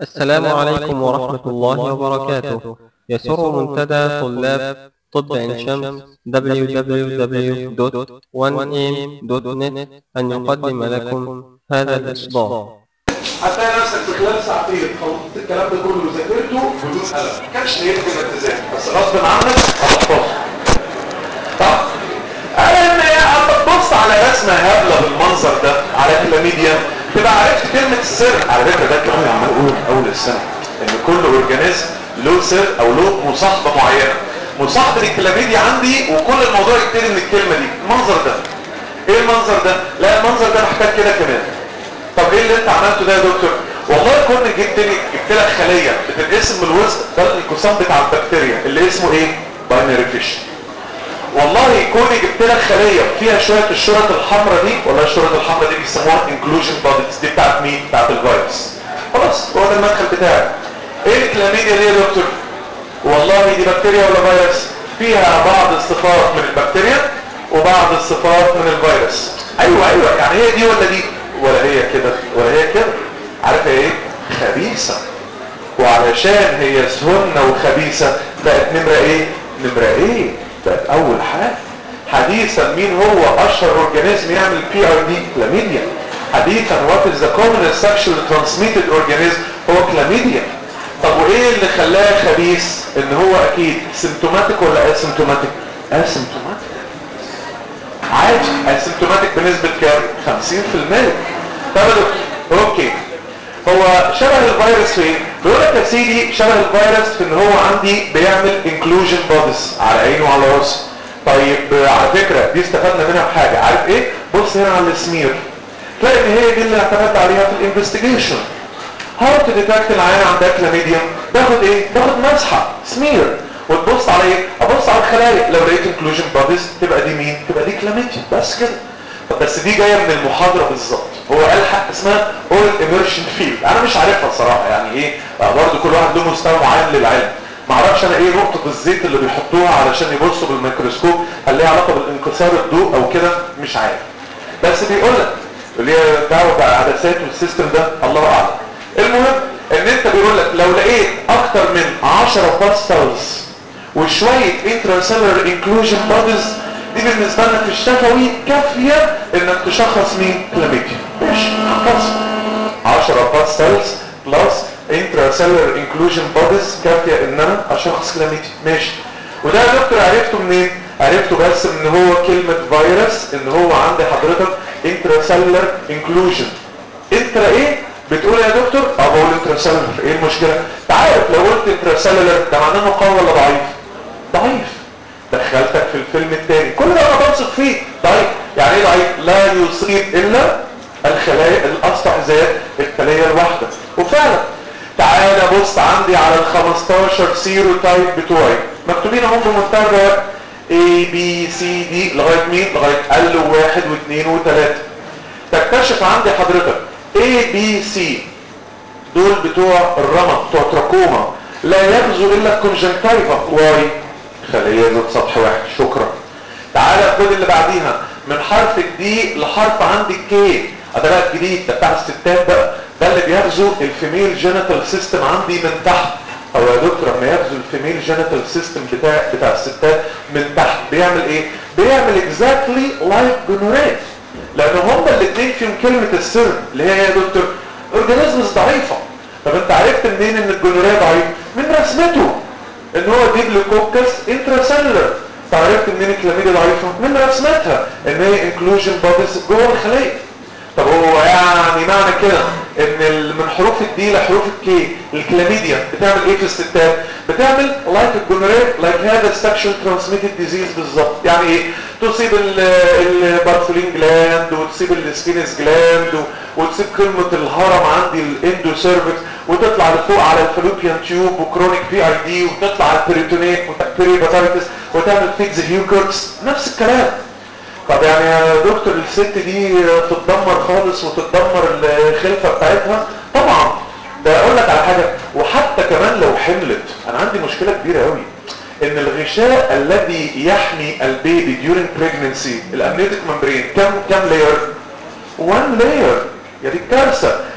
السلام عليكم ورحمة الله وبركاته يسر منتدى طلاب طب عين شمس www.1am.net أن يقدم لكم هذا الإصدار هتلاقي نفسك في خلال ساعتين خلصت الكلام ده كله وذاكرته بدون قلم ما كانش نيتك انك تذاكر بس غصب عنك هتحفظه طب انا اما تبص على رسمه هبله بالمنظر ده على كلاميديا تبقى عرفت كلمه السر على فكره ده الكلام اللي عمال اقوله في اول السنه ان كل اورجانيزم له سر او له مصاحبه معينه مصاحبه الكلاميديا عندي وكل الموضوع يبتدي من الكلمه دي المنظر ده ايه المنظر ده لا المنظر ده محتاج كده كمان طب ايه اللي انت عملته ده يا دكتور والله كنت جبت لي جبت لك خليه بتنقسم من الوسط ده الانقسام بتاع البكتيريا اللي اسمه ايه باينري فيشن والله كوني جبت لك خليه فيها شويه الشرط الحمراء دي والله الشرط الحمراء دي بيسموها انكلوجن بوديز دي بتاعت مين بتاعت الفيروس خلاص هو ده المدخل بتاعك ايه الكلاميديا دي يا دكتور والله دي بكتيريا ولا فيروس فيها بعض الصفات من البكتيريا وبعض الصفات من الفيروس ايوه ايوه يعني هي دي ولا دي ولا هي كده ولا هي كده عارف ايه خبيثة وعلشان هي سهنة وخبيثة بقت نمرة ايه نمرة ايه بقت اول حاجة حديثا مين هو اشهر اورجانيزم يعمل بي ار دي كلاميديا حديثا وات از ذا كومن سكشوال ترانسميتد اورجانيزم هو كلاميديا طب وايه اللي خلاه خبيث ان هو اكيد سيمتوماتيك ولا اسيمتوماتيك اسيمتوماتيك عادي اسيمتوماتيك بنسبة كام 50% طب اوكي هو شبه الفيروس في ايه بيقول لك يا سيدي شبه الفيروس في ان هو عندي بيعمل انكلوجن بوديز على عينه وعلى راسه طيب على فكرة دي استفدنا منها بحاجة عارف ايه بص هنا على السمير تلاقي ان هي دي اللي اعتمدت عليها في الانفستيجيشن هاو تو ديتكت العيان عندها كلاميديا باخد ايه باخد مسحه سمير وتبص على ايه ابص على الخلايا لو لقيت انكلوجن بوديز تبقى دي مين تبقى دي كلاميديا بس كده طب بس دي جايه من المحاضره بالظبط هو قال حق اسمها اول اميرشن فيلد انا مش عارفها الصراحه يعني ايه برضه كل واحد له مستوى معين للعلم ما اعرفش انا ايه نقطه الزيت اللي بيحطوها علشان يبصوا بالميكروسكوب هل ليها علاقه بالانكسار الضوء او كده مش عارف بس بيقول لك اللي هي دعوه بعدسات والسيستم ده الله اعلم المهم ان انت بيقول لك لو لقيت اكتر من 10 باستلز وشويه انتراسيلر انكلوجن بوديز دي بالنسبه لنا في الشفوي كافيه انك تشخص مين كلاميديا ماشي خلاص 10 باستلز بلس انتراسيلر انكلوجن بوديز كافيه ان انا اشخص كلاميديا ماشي وده يا دكتور عرفته منين عرفته بس ان هو كلمه فيروس ان هو عند حضرتك انتراسيلر انكلوجن انترا ايه بتقول يا دكتور اه بقول انتراسيلر ايه المشكله تعرف لو قلت انتراسيلر ده معناه انه قوي ولا ضعيف ضعيف دخلتك في الفيلم الثاني كل ده انا بثق فيه ضعيف يعني ايه ضعيف لا يصيب الا الخلايا الاصلح ذات الخليه الواحده وفعلا تعالى بص عندي على ال 15 سيرو تايب بتوعي مكتوبين اهم بمنتهى الرواق A B C D لغايه مين لغايه ال واحد واثنين وثلاثه تكتشف عندي حضرتك A B C دول بتوع الرمد بتوع تراكوما لا يغزو الا الكونجنكتيفا واي خليه ذات سطح واحد شكرا تعالى خد اللي بعديها من حرف الدي لحرف عندي الكي ده بقى الجديد ده بتاع الستات بقى ده اللي بيغزو الفيميل جينيتال سيستم عندي من تحت او يا دكتور لما يغزو الفيميل جينيتال سيستم بتاع بتاع الستات من تحت بيعمل ايه بيعمل اكزاكتلي لايك جونوريت لان هما الاثنين فيهم كلمه السر اللي هي يا دكتور اورجانيزمز ضعيفه طب انت عرفت منين ان الجونوريا ضعيف من رسمته ان هو ديبلوكوكس انتراسيلر تعرفت منين الكلاميديا ضعيفه من رسمتها ان هي انكلوجن بوديز جوه الخليه طب هو يعني معنى كده ان من حروف الدي لحروف الكي الكلاميديا بتعمل ايه في الستات بتعمل لايك الجونوريا لايك هذا سكشوال ترانسميتد ديزيز بالظبط يعني ايه تصيب البارثولين جلاند وتصيب السكينس جلاند وتسيب كلمة الهرم عندي الاندو سيرفكس وتطلع لفوق على الفلوبيان تيوب وكرونيك بي اي دي وتطلع على البريتونيت وتكبري وتعمل فيكز هيوكرتس نفس الكلام طب يعني يا دكتور الست دي تتدمر خالص وتتدمر الخلفة بتاعتها طبعا ده اقول لك على حاجة وحتى كمان لو حملت انا عندي مشكلة كبيرة قوي ان الغشاء الذي يحمي البيبي during pregnancy الامنيوتيك ممبرين كم كم لاير 1 لاير يا دي كارثة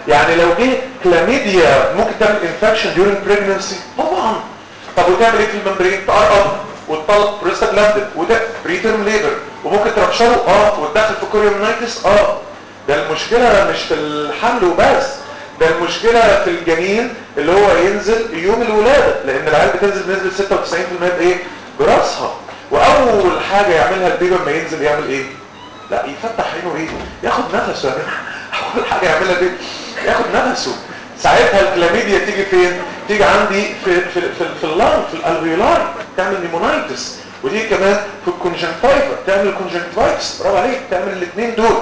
يعني لو جه كلاميديا ممكن تعمل انفكشن ديورنج بريجنسي طبعا طب وتعمل ايه في الممبرين تقرب وتطلق بروستاجلاندين وده بريترم ليبر وممكن ترشره اه وتدخل في كوريومنايتس اه ده المشكله مش في الحمل وبس ده المشكله في الجنين اللي هو ينزل يوم الولاده لان العيال بتنزل بنسبه 96% بايه براسها واول حاجه يعملها البيبي لما ينزل يعمل ايه لا يفتح عينه ايه ياخد نفسه يا جماعه اول حاجه يعملها البيبي ياخد نفسه ساعتها الكلاميديا تيجي فين تيجي عندي في في في, في اللنج في الالفيولاي تعمل نيمونايتس ودي كمان في الكونجنتايفا تعمل الكونجنتايتس برافو عليك تعمل الاثنين دول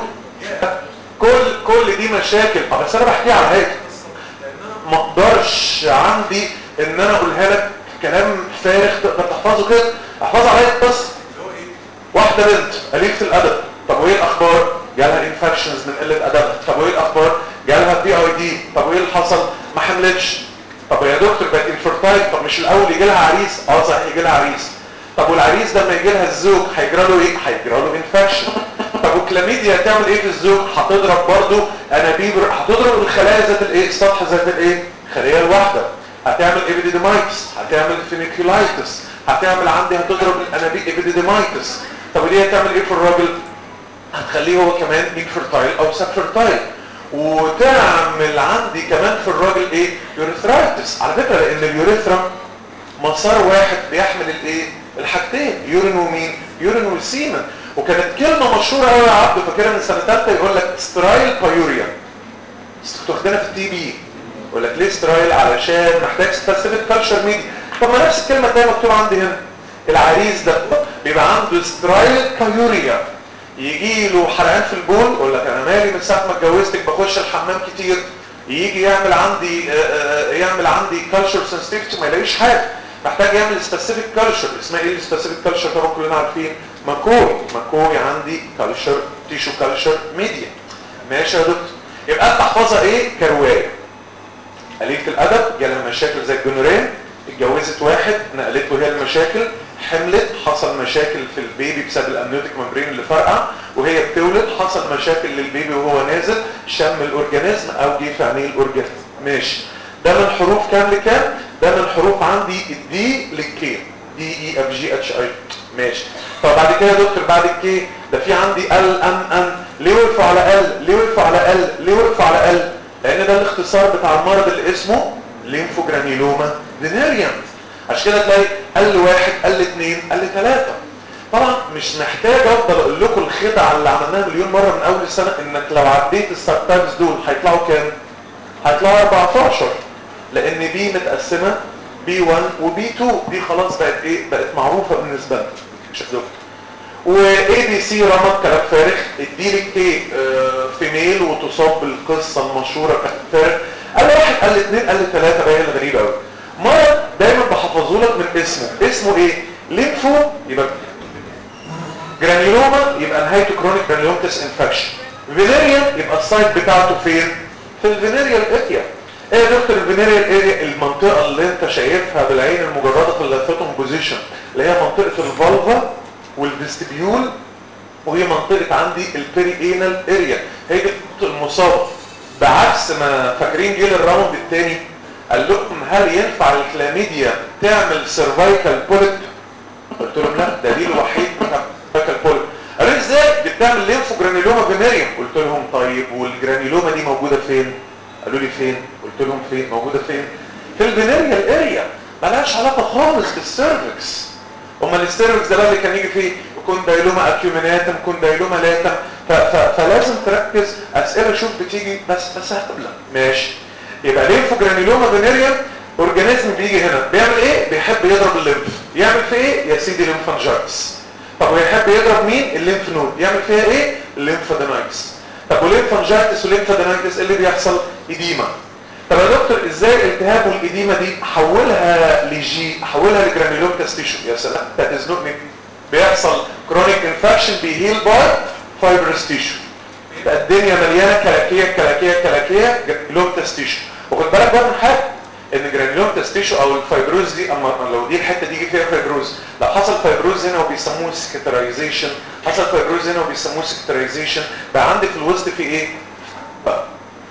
كل كل دي مشاكل اه بس انا بحكيها على هيك ما اقدرش عندي ان انا اقولها لك كلام فارغ تقدر تحفظه كده احفظها على هيك بس واحده بنت قليله الادب طب وايه الاخبار جالها انفكشنز من قله ادب طب وايه الاخبار جالها بي اي دي طب وايه اللي حصل ما حملتش طب يا دكتور بقت انفرتايل طب مش الاول يجي لها عريس اه صحيح يجي لها عريس طب والعريس ده لما يجي لها الزوج هيجرى له ايه هيجرى له انفكشن طب والكلاميديا هتعمل ايه في الزوج هتضرب برضه انابيب هتضرب الخلايا ذات الايه السطح ذات الايه الخليه الواحده هتعمل ابيديديمايتس هتعمل فينيكولايتس هتعمل عندي هتضرب الانابيب ابيديديمايتس طب ودي هتعمل ايه في الراجل هتخليه هو كمان انفرتايل او سبفرتايل وتعمل عندي كمان في الراجل ايه يوريثرايتس على فكره لان اليوريثرا مسار واحد بيحمل الايه الحاجتين يورين ومين يورين والسيمن وكانت كلمه مشهوره قوي يا عبد فاكرها من سنه ثالثه يقول لك سترايل بايوريا كنت واخدينها في التي بي يقول لك ليه سترايل علشان محتاج سبيسيفيك كلتشر ميديا طب ما نفس الكلمه الثانيه مكتوبه عندي هنا العريس ده بيبقى عنده سترايل بايوريا يجي له حرقان في البول يقول لك انا مالي من ساعه ما اتجوزتك بخش الحمام كتير يجي يعمل عندي يعمل عندي كلتشر سنسيتيفيتي ما يلاقيش حاجه محتاج يعمل سبيسيفيك كلتشر اسمها ايه السبيسيفيك كلتشر طبعا كلنا عارفين ماكوي ماكوي عندي كلتشر تيشو كلتشر ميديا ماشي يا دكتور يبقى انت احفظها ايه كروايه قليله الادب جالها مشاكل زي الجنوريه اتجوزت واحد نقلت له هي المشاكل حملت حصل مشاكل في البيبي بسبب الامنيوتيك ممبرين اللي فرقع وهي بتولد حصل مشاكل للبيبي وهو نازل شم الاورجانيزم او جه في عينيه الاورجانيزم ماشي ده من حروف كام لكام ده من حروف عندي الدي للكي دي اي اف جي اتش اي ماشي طب بعد كده يا دكتور بعد الكي ده في عندي ال ان ان ليه وقفوا على ال ليه وقفوا على ال ليه وقفوا على ال لان ده الاختصار بتاع المرض اللي اسمه ليمفوجرانيلوما فينيريان عشان كده تلاقي ال واحد ال اتنين ال تلاتة طبعا مش محتاج افضل اقول لكم الخدعه اللي عملناها مليون مره من اول السنه انك لو عديت السبتايبس دول هيطلعوا كام؟ هيطلعوا 14 لان بي متقسمه بي 1 وبي 2 دي خلاص بقت ايه؟ بقت معروفه بالنسبه لنا شوف دكتور واي بي سي رمض كلام فارغ اديلك ايه آه فيميل وتصاب بالقصه المشهوره كلام فارغ قال واحد قال اثنين قال ثلاثه باين غريب قوي مرض دايما بحفظه لك من اسمه اسمه ايه ليمفو يبقى جرانيلوما يبقى نهايته كرونيك جرانيلومتس انفكشن فينيريال يبقى السايت بتاعته فين في الفينيريال اريا ايه يا دكتور الفينيريال اريا المنطقه اللي انت شايفها بالعين المجرده في اللافيتوم بوزيشن اللي هي منطقه الفالفا والفيستبيول وهي منطقه عندي البيري انال اريا هي دي المنطقه المصابه بعكس ما فاكرين جيل الراوند الثاني قال لكم هل ينفع الكلاميديا تعمل سيرفايكال بوليب قلت لهم لا ده دي الوحيد بتاع سيرفايكال بوليب قالوا ازاي دي بتعمل ليمفو جرانيلوما فينيريوم قلت لهم طيب والجرانيلوما دي موجوده فين قالوا لي فين قلت لهم فين موجوده فين في الفينيريال اريا ملهاش علاقه خالص بالسيرفكس امال السيرفكس ده بقى اللي كان يجي فيه كوندايلوما اكيوميناتم كوندايلوما لاتم فلازم تركز اسئله شوف بتيجي بس بس هتبلع ماشي يبقى ليمفو جرانيلوما فينيريال اورجانيزم بيجي هنا بيعمل ايه بيحب يضرب الليمف يعمل في ايه يا سيدي ليمفانجايتس طب ويحب يضرب مين الليمف نود يعمل فيها ايه الليمفادينايتس طب وليمفانجايتس وليمفادينايتس اللي بيحصل اديما طب يا دكتور ازاي التهاب والاديمه دي احولها لجي احولها لجرانيلوم تيشو يا سلام ده تزنقني بيحصل كرونيك انفكشن بيهيل باي فايبرس تيشو يبقى الدنيا مليانه كلاكيه كلاكيه كلاكيه جرانيلوم تيشو وخد بالك بقى من حاجه ان جرانيلوم تيشو او الفايبروز دي اما لو دي الحته دي فيها فايبروز لو حصل فايبروز هنا وبيسموه سكترايزيشن حصل فايبروز هنا وبيسموه سكترايزيشن بقى عندي في الوسط في ايه بقى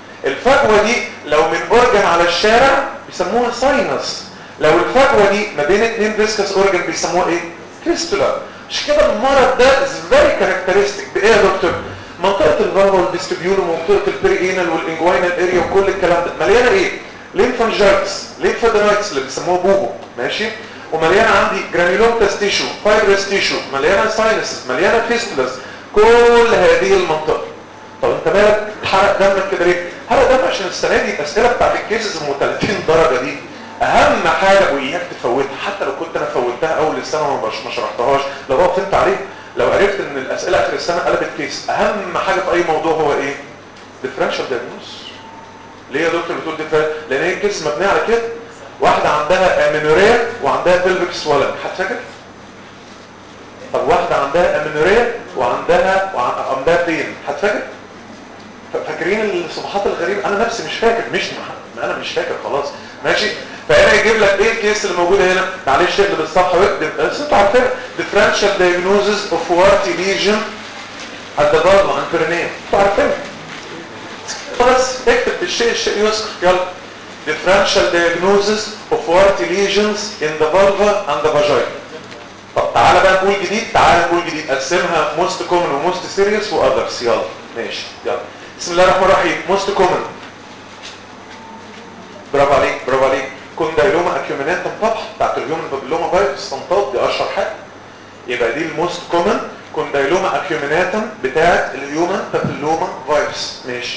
الفجوه دي لو من اورجن على الشارع بيسموها ساينس لو الفجوه دي ما بين اتنين فيسكس اورجن بيسموها ايه فيستولا مش كده المرض ده از فيري كاركترستيك بايه يا دكتور منطقه الفالفا والفيستبيول ومنطقه البرينال والانجوينال اريا وكل الكلام ده مليانه ايه ليمفانجايتس ليمفادينايتس اللي بيسموها بوبو ماشي ومليانه عندي جرانيولومتاس تيشو فايبرس تيشو مليانه ساينسز مليانه فيستولاس كل هذه المنطقه طب انت مالك حرق دمك كده ليه حرق دم عشان السنه دي الاسئله بتاعت الكيسز ام 30 درجه دي اهم حاجه واياك تفوتها حتى لو كنت انا فوتها اول السنه وما ما شرحتهاش لو هو فهمت عليه لو عرفت ان الاسئله اخر السنه قلبت كيس اهم حاجه في اي موضوع هو ايه ديفرنشال دايجنوز ليه يا دكتور بتقول ديفرنشال لان هي الكيس مبنيه على كده واحده عندها امينوريا وعندها بيلفيك سوالن حد فاكر طب واحده عندها امينوريا وعندها وعندها بين حد فاكر فاكرين الصفحات الغريبه انا نفسي مش فاكر مش ما انا مش فاكر خلاص ماشي فهنا يجيب لك ايه الكيس اللي موجوده هنا معلش اقلب الصفحه بس انتوا عارفين differential diagnosis of warty lesion at the vulva and perineum انتوا عارفين بس اكتب بالشيء الشيء يذكر يلا differential diagnosis of warty lesions in the vulva and the vagina طب تعالى بقى نقول جديد تعالى نقول جديد قسمها most common و most serious و others يلا ماشي يلا بسم الله الرحمن الرحيم most common برافو عليك برافو عليك كوندايلوما اكيوميناتم طبعا بتاعت الهيومن بابيلوما فيروس استنطاط دي اشهر حاجه يبقى دي الموست كومن كوندايلوما اكيوميناتم بتاعت الهيومن بابيلوما فيروس ماشي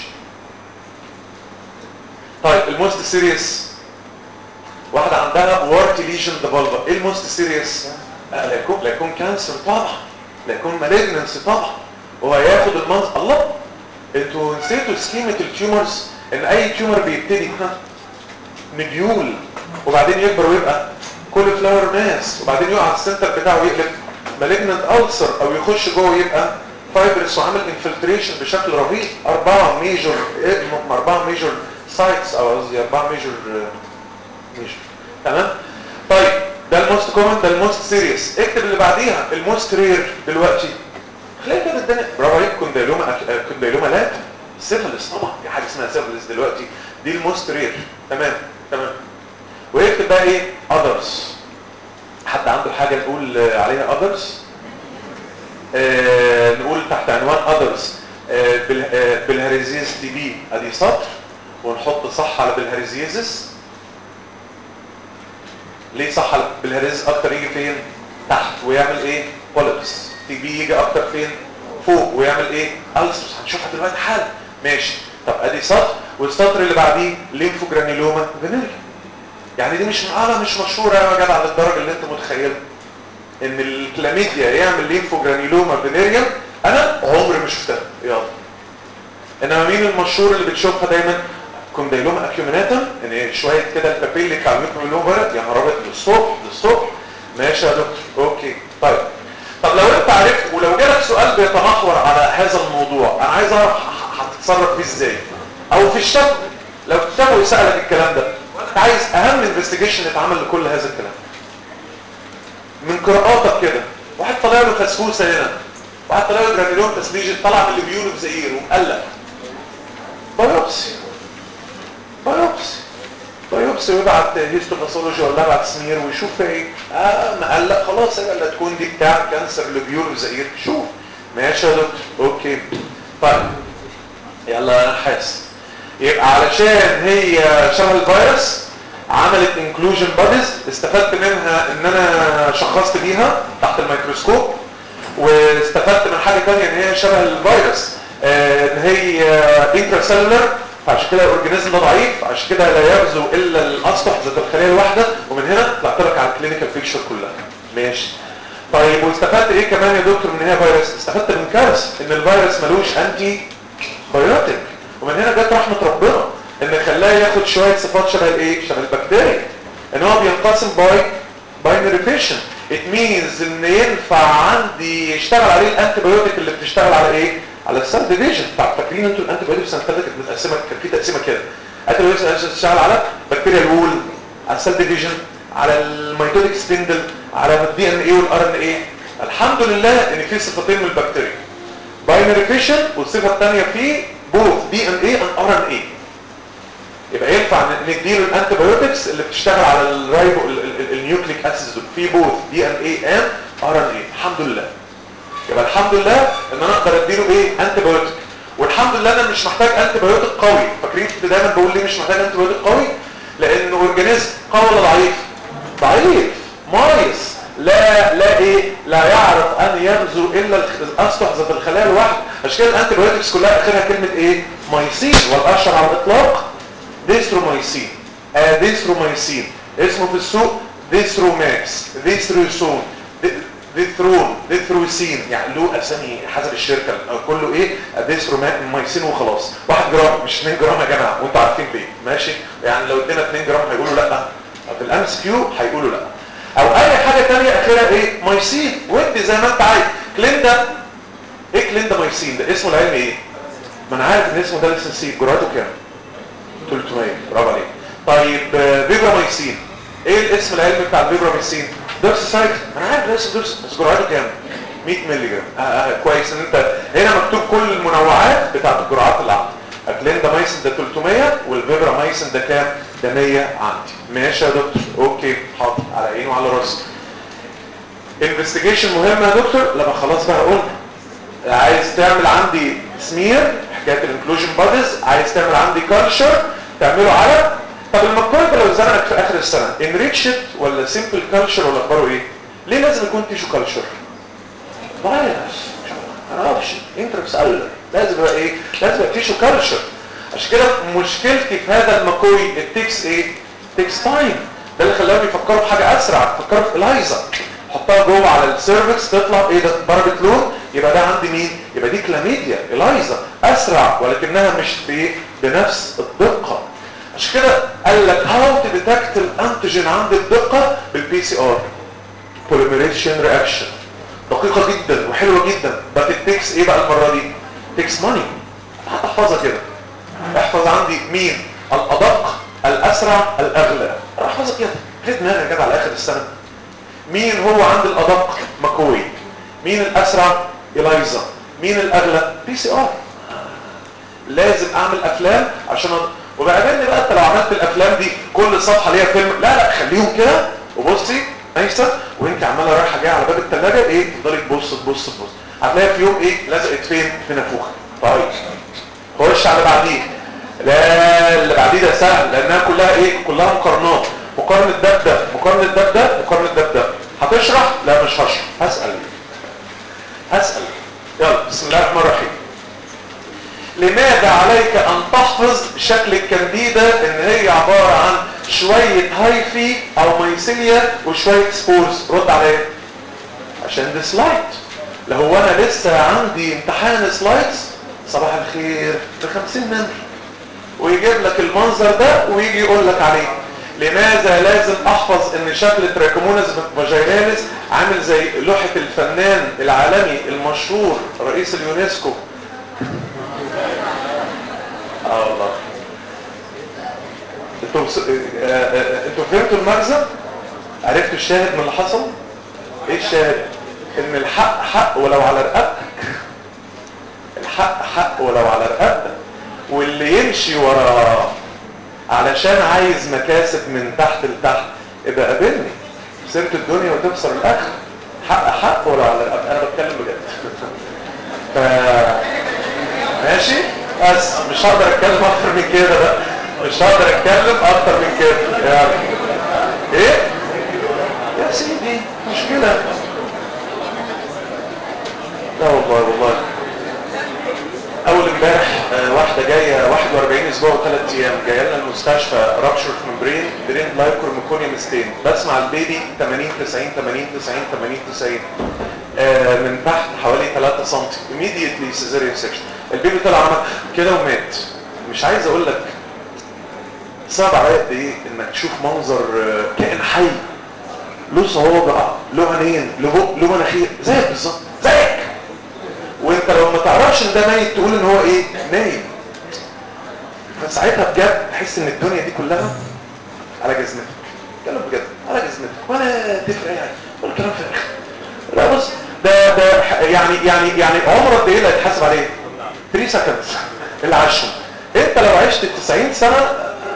طيب الموست سيريس واحده عندها وارتي ليجن ذا فالفا ايه الموست سيريس لا يكون لا يكون كانسر طبعا لا يكون مالجنسي طبعا وهياخد المنظر الله انتوا نسيتوا سكيمه التيومرز ان اي تيومر بيبتدي ها مديول وبعدين يكبر ويبقى كل فلاور ماس وبعدين يقع على السنتر بتاعه يقلب مالجنت ألسر او يخش جوه يبقى فايبرس وعامل انفلتريشن بشكل رهيب اربعه ميجور اربعه ميجور سايتس او قصدي اربعه ميجور ميجور تمام طيب ده الموست كومن ده الموست سيريس اكتب اللي بعديها الموست رير دلوقتي خلينا كده الدنيا برافو عليك كونديلوما كونديلوما لا سيفلس طبعا في حاجه اسمها سيفلس دلوقتي دي الموست رير تمام تمام ويكتب بقى ايه others حد عنده حاجة نقول عليها others آه نقول تحت عنوان others آه بالهريزيز تي بي ادي سطر ونحط صح على بالهريزيزس ليه صح على بالهريزيز اكتر يجي فين تحت ويعمل ايه بوليبس تي بي يجي اكتر فين فوق ويعمل ايه ألسوس هنشوفها دلوقتي حالا ماشي طب ادي سطر والسطر اللي بعديه ليمفوجرانيلوما فينيريا يعني دي مش معاله مش مشهوره يا جدع للدرجه اللي انت متخيلها ان الكلاميديا يعمل ليمفوجرانيلوما فينيريا انا عمري ما شفتها يلا انما مين المشهور اللي بتشوفها دايما كونديلوما اكيوميناتم ان شويه كده البابيلي بتاع الميكروبيلوما فيروس يا نهار ابيض للصبح للصبح ماشي يا دكتور اوكي طيب طب لو انت عرفت ولو جالك سؤال بيتمحور على هذا الموضوع انا عايز اعرف هتتصرف فيه ازاي او في الشفوي لو الشفوي يسالك الكلام ده انت عايز اهم انفستيجيشن يتعمل لكل هذا الكلام من قراءاتك كده واحد طلع له فسفوسه هنا واحد طلع له جرانيلوم تسليج طلع من اللي بيقوله في زئير ومقلق بايوبسي بايوبسي بايوبسي ويبعت هيستوباثولوجي ولا يبعت سمير ويشوف ايه اه مقلق خلاص هي اللي تكون دي بتاع كانسر اللي بيقوله في زئير شوف ماشي يا دكتور اوكي طيب يلا يا نحاس يبقى علشان هي شبه الفيروس عملت انكلوجن بوديز استفدت منها ان انا شخصت بيها تحت الميكروسكوب واستفدت من حاجه ثانيه ان هي شبه الفيروس آه ان هي انترسيلولر فعشان كده الاورجانيزم ده ضعيف عشان كده لا يغزو الا الاسطح ذات الخليه الواحده ومن هنا طلعت لك على الكلينيكال بيكتشر كلها ماشي طيب واستفدت ايه كمان يا دكتور ان هي فيروس استفدت من كارثه ان الفيروس ملوش انتي بايوتيك ومن هنا جت رحمه ربنا ان خلاه ياخد شويه صفات شبه الايه شبه البكتيريا ان هو بينقسم باي باينري فيشن ات مينز ان ينفع عندي يشتغل عليه الانتي بايوتيك اللي بتشتغل على ايه على السيل ديفيجن فاكرين انتوا الانتي بايوتيك سنه ثالثه كانت متقسمه كان في تقسيمه كده انتي بايوتيك بتشتغل على بكتيريا الوول على السيل ديفيجن على الميتوديك سبندل على الدي ان اي والار ان اي الحمد لله ان في صفتين من البكتيريا باينري فيشن والصفه الثانيه فيه both DNA and RNA يبقى ينفع نديله الانتيبيوتكس اللي بتشتغل على الرايبو النيوكليك اسيدز في بوث دي ان اي ان ار ان اي الحمد لله يبقى الحمد لله ان انا اقدر اديله ايه انتيبيوتك والحمد لله انا مش محتاج انتيبيوتك قوي فاكرين كنت دايما بقول ليه مش محتاج انتيبيوتك قوي لان اورجانيزم قوي ولا ضعيف ضعيف مايس لا لا ايه لا يعرف ان يغزو الا استحدث الخلايا الواحد عشان كده الانتيبيوتكس كلها اخرها كلمه ايه مايسين والاشهر على الاطلاق ديسترومايسين آه ديسترومايسين اسمه في السوق ديستروماكس ديستروسون ديثرون ديثروسين يعني له اسامي حسب الشركه كله ايه ديسترومايسين وخلاص 1 جرام مش 2 جرام يا جماعه وانتوا عارفين ليه ماشي يعني لو ادينا 2 جرام هيقولوا لا في الام كيو هيقولوا لا او اي حاجه ثانيه اخرها ايه مايسين ودي زي ما انت عايز كليندا ايه كليندا مايسين ده اسمه العلمي ايه ما انا عارف ان اسمه ده لسه سي جرعته كام 300 برافو عليك طيب فيبراميسين ايه الاسم العلمي بتاع الفيبراميسين دوكسيسايد انا عارف ده اسمه دوكس بس جرعته كام 100 مللي جرام آه آه كويس ان انت هنا مكتوب كل المنوعات بتاعت الجرعات اللي عندك الكليندامايسين ده 300 والفيبراميسين ده كام ده 100 عندي ماشي يا دكتور اوكي حاضر على عيني وعلى راسي انفستيجيشن مهمه يا دكتور لما خلاص بقى قلنا عايز تعمل عندي سمير حكايه الانكلوجن بادز عايز تعمل عندي كالتشر تعمله على طب المقارنه ده لو زنقك في اخر السنه انريتشد ولا سيمبل كالتشر ولا اخباره ايه ليه لازم يكون تيشو كالتشر فايروس انا اعرفش انترسالر لازم يبقى ايه لازم يبقى تيشو كالتشر عشان كده مشكلتي في هذا المكوي التكس ايه تكس تايم ده اللي خلاهم يفكروا في حاجه اسرع يفكروا في الايزا حطها جوه على السيرفكس تطلع ايه ده درجه لون يبقى ده عندي مين يبقى دي كلاميديا الايزا اسرع ولكنها مش بايه بنفس الدقه عشان كده قال لك هاو تو ديتكت الانتيجين عند الدقه بالبي سي ار بوليميريشن رياكشن دقيقه جدا وحلوه جدا بس التكس ايه بقى المره دي تكس ماني هتحفظها كده احفظ عندي مين الادق الاسرع الاغلى احفظها كده خد دماغك كده على اخر السنه مين هو عند الادق مكوي مين الاسرع الايزا مين الاغلى بي سي ار لازم اعمل افلام عشان أ... وبعدين بقى انت لو عملت الافلام دي كل صفحه ليها فيلم لا لا خليهم كده وبصي ايسا وانت عماله رايحه جايه على باب الثلاجه ايه تفضلي تبص تبص تبص هتلاقي في يوم ايه لزقت فين في نافوخه طيب خش على بعديه لا اللي بعديه ده سهل لانها كلها ايه كلها مقارنات مقارنه ده بده مقارنه ده بده مقارنه ده بده هتشرح لا مش هشرح هسال هسال يلا بسم الله الرحمن الرحيم لماذا عليك ان تحفظ شكل الكانديدا ان هي عبارة عن شوية هايفي او ميسيليا وشوية سبورز رد عليا عشان دي سلايد لو هو انا لسه عندي امتحان سلايدز صباح الخير ب 50 نمر ويجيب لك المنظر ده ويجي يقول لك عليه لماذا لازم احفظ ان شكل تراكمونس فاجيناليس عامل زي لوحة الفنان العالمي المشهور رئيس اليونسكو اه والله انتوا بس... انتوا فهمتوا المغزى عرفتوا الشاهد من اللي حصل ايه الشاهد ان الحق حق ولو على رقبتك الحق حق ولو على رقبتك واللي يمشي وراه علشان عايز مكاسب من تحت لتحت ابقى قابلني سيرة الدنيا وتبصر الاخر حق حق ولو على رقبتك انا بتكلم بجد ف... ماشي بس مش هقدر اتكلم اكتر من كده بقى مش هقدر اتكلم اكتر من كده يعني ايه يا سيدي مشكلة لا والله والله اول امبارح آه واحده جايه 41 اسبوع وثلاث ايام جايه لنا المستشفى رابشر ممبرين برين لايكور ميكونيوم ستين بسمع البيبي 80 90 80 90 80 90 آه من تحت حوالي 3 سم immediately cesarean section البيبي طلع عمل كده ومات مش عايز اقول لك صعب عليا قد ايه انك تشوف منظر آه كائن حي له صوابع له عينين له بق له مناخير زيك بالظبط زيك وانت لو ما تعرفش ان ده ميت تقول ان هو ايه نايم فساعتها بجد تحس ان الدنيا دي كلها على جزمتك كلام بجد على جزمتك ولا تفرق يعني قول كلام فارغ لا بص ده ده يعني يعني يعني عمر قد ايه اللي هيتحاسب عليه 3 سكندز اللي عاشهم انت لو عشت 90 سنه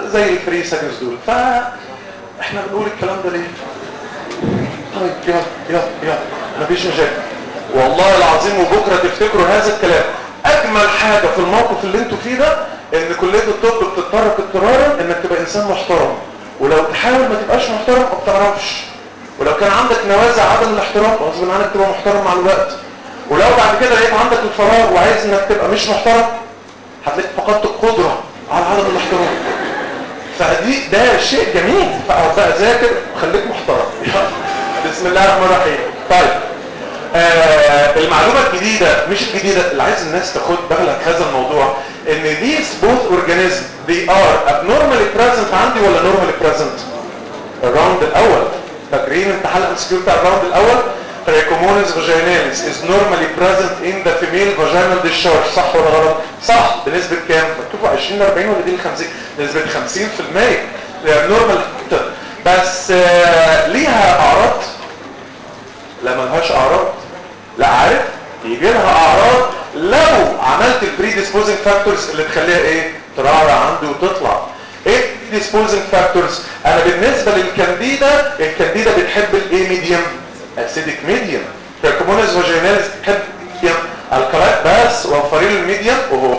زي الفري ساجز دول فاحنا بنقول الكلام ده ليه طيب يلا يلا يلا مفيش مشاكل والله العظيم وبكره تفتكروا هذا الكلام اجمل حاجه في الموقف اللي انتوا فيه ده ان كليه الطب بتضطرك اضطرارا انك تبقى انسان محترم ولو تحاول ما تبقاش محترم ما بتعرفش ولو كان عندك نوازع عدم الاحترام غصب عنك تبقى محترم مع الوقت ولو بعد كده لقيت عندك الفراغ وعايز انك تبقى مش محترم هتلاقيك فقدت القدره على عدم الاحترام فدي ده شيء جميل فاقعد بقى ذاكر وخليك محترم بسم الله الرحمن الرحيم طيب آه المعلومة الجديدة مش الجديدة اللي عايز الناس تاخد بالك هذا الموضوع ان these both organisms they are abnormally present عندي ولا normally present الراوند الاول فاكرين انت حلقة السكيور بتاع الراوند الاول Trichomonas vaginalis is normally present in the female vaginal discharge صح ولا غلط؟ صح بنسبة كام؟ مكتوبة 20 40 ولا دي ال 50 نسبة 50% نورمال بس آه ليها اعراض لا ملهاش اعراض لا عارف يجي لها اعراض لو عملت البريديسبوزنج فاكتورز اللي تخليها ايه ترعرع عندي وتطلع ايه البريديسبوزنج فاكتورز انا بالنسبه للكانديدا الكانديدا بتحب الايه ميديوم اسيدك ميديوم تراكمونس فاجيناليس بتحب ميديوم الكلايت بس وفري له الميديوم وهو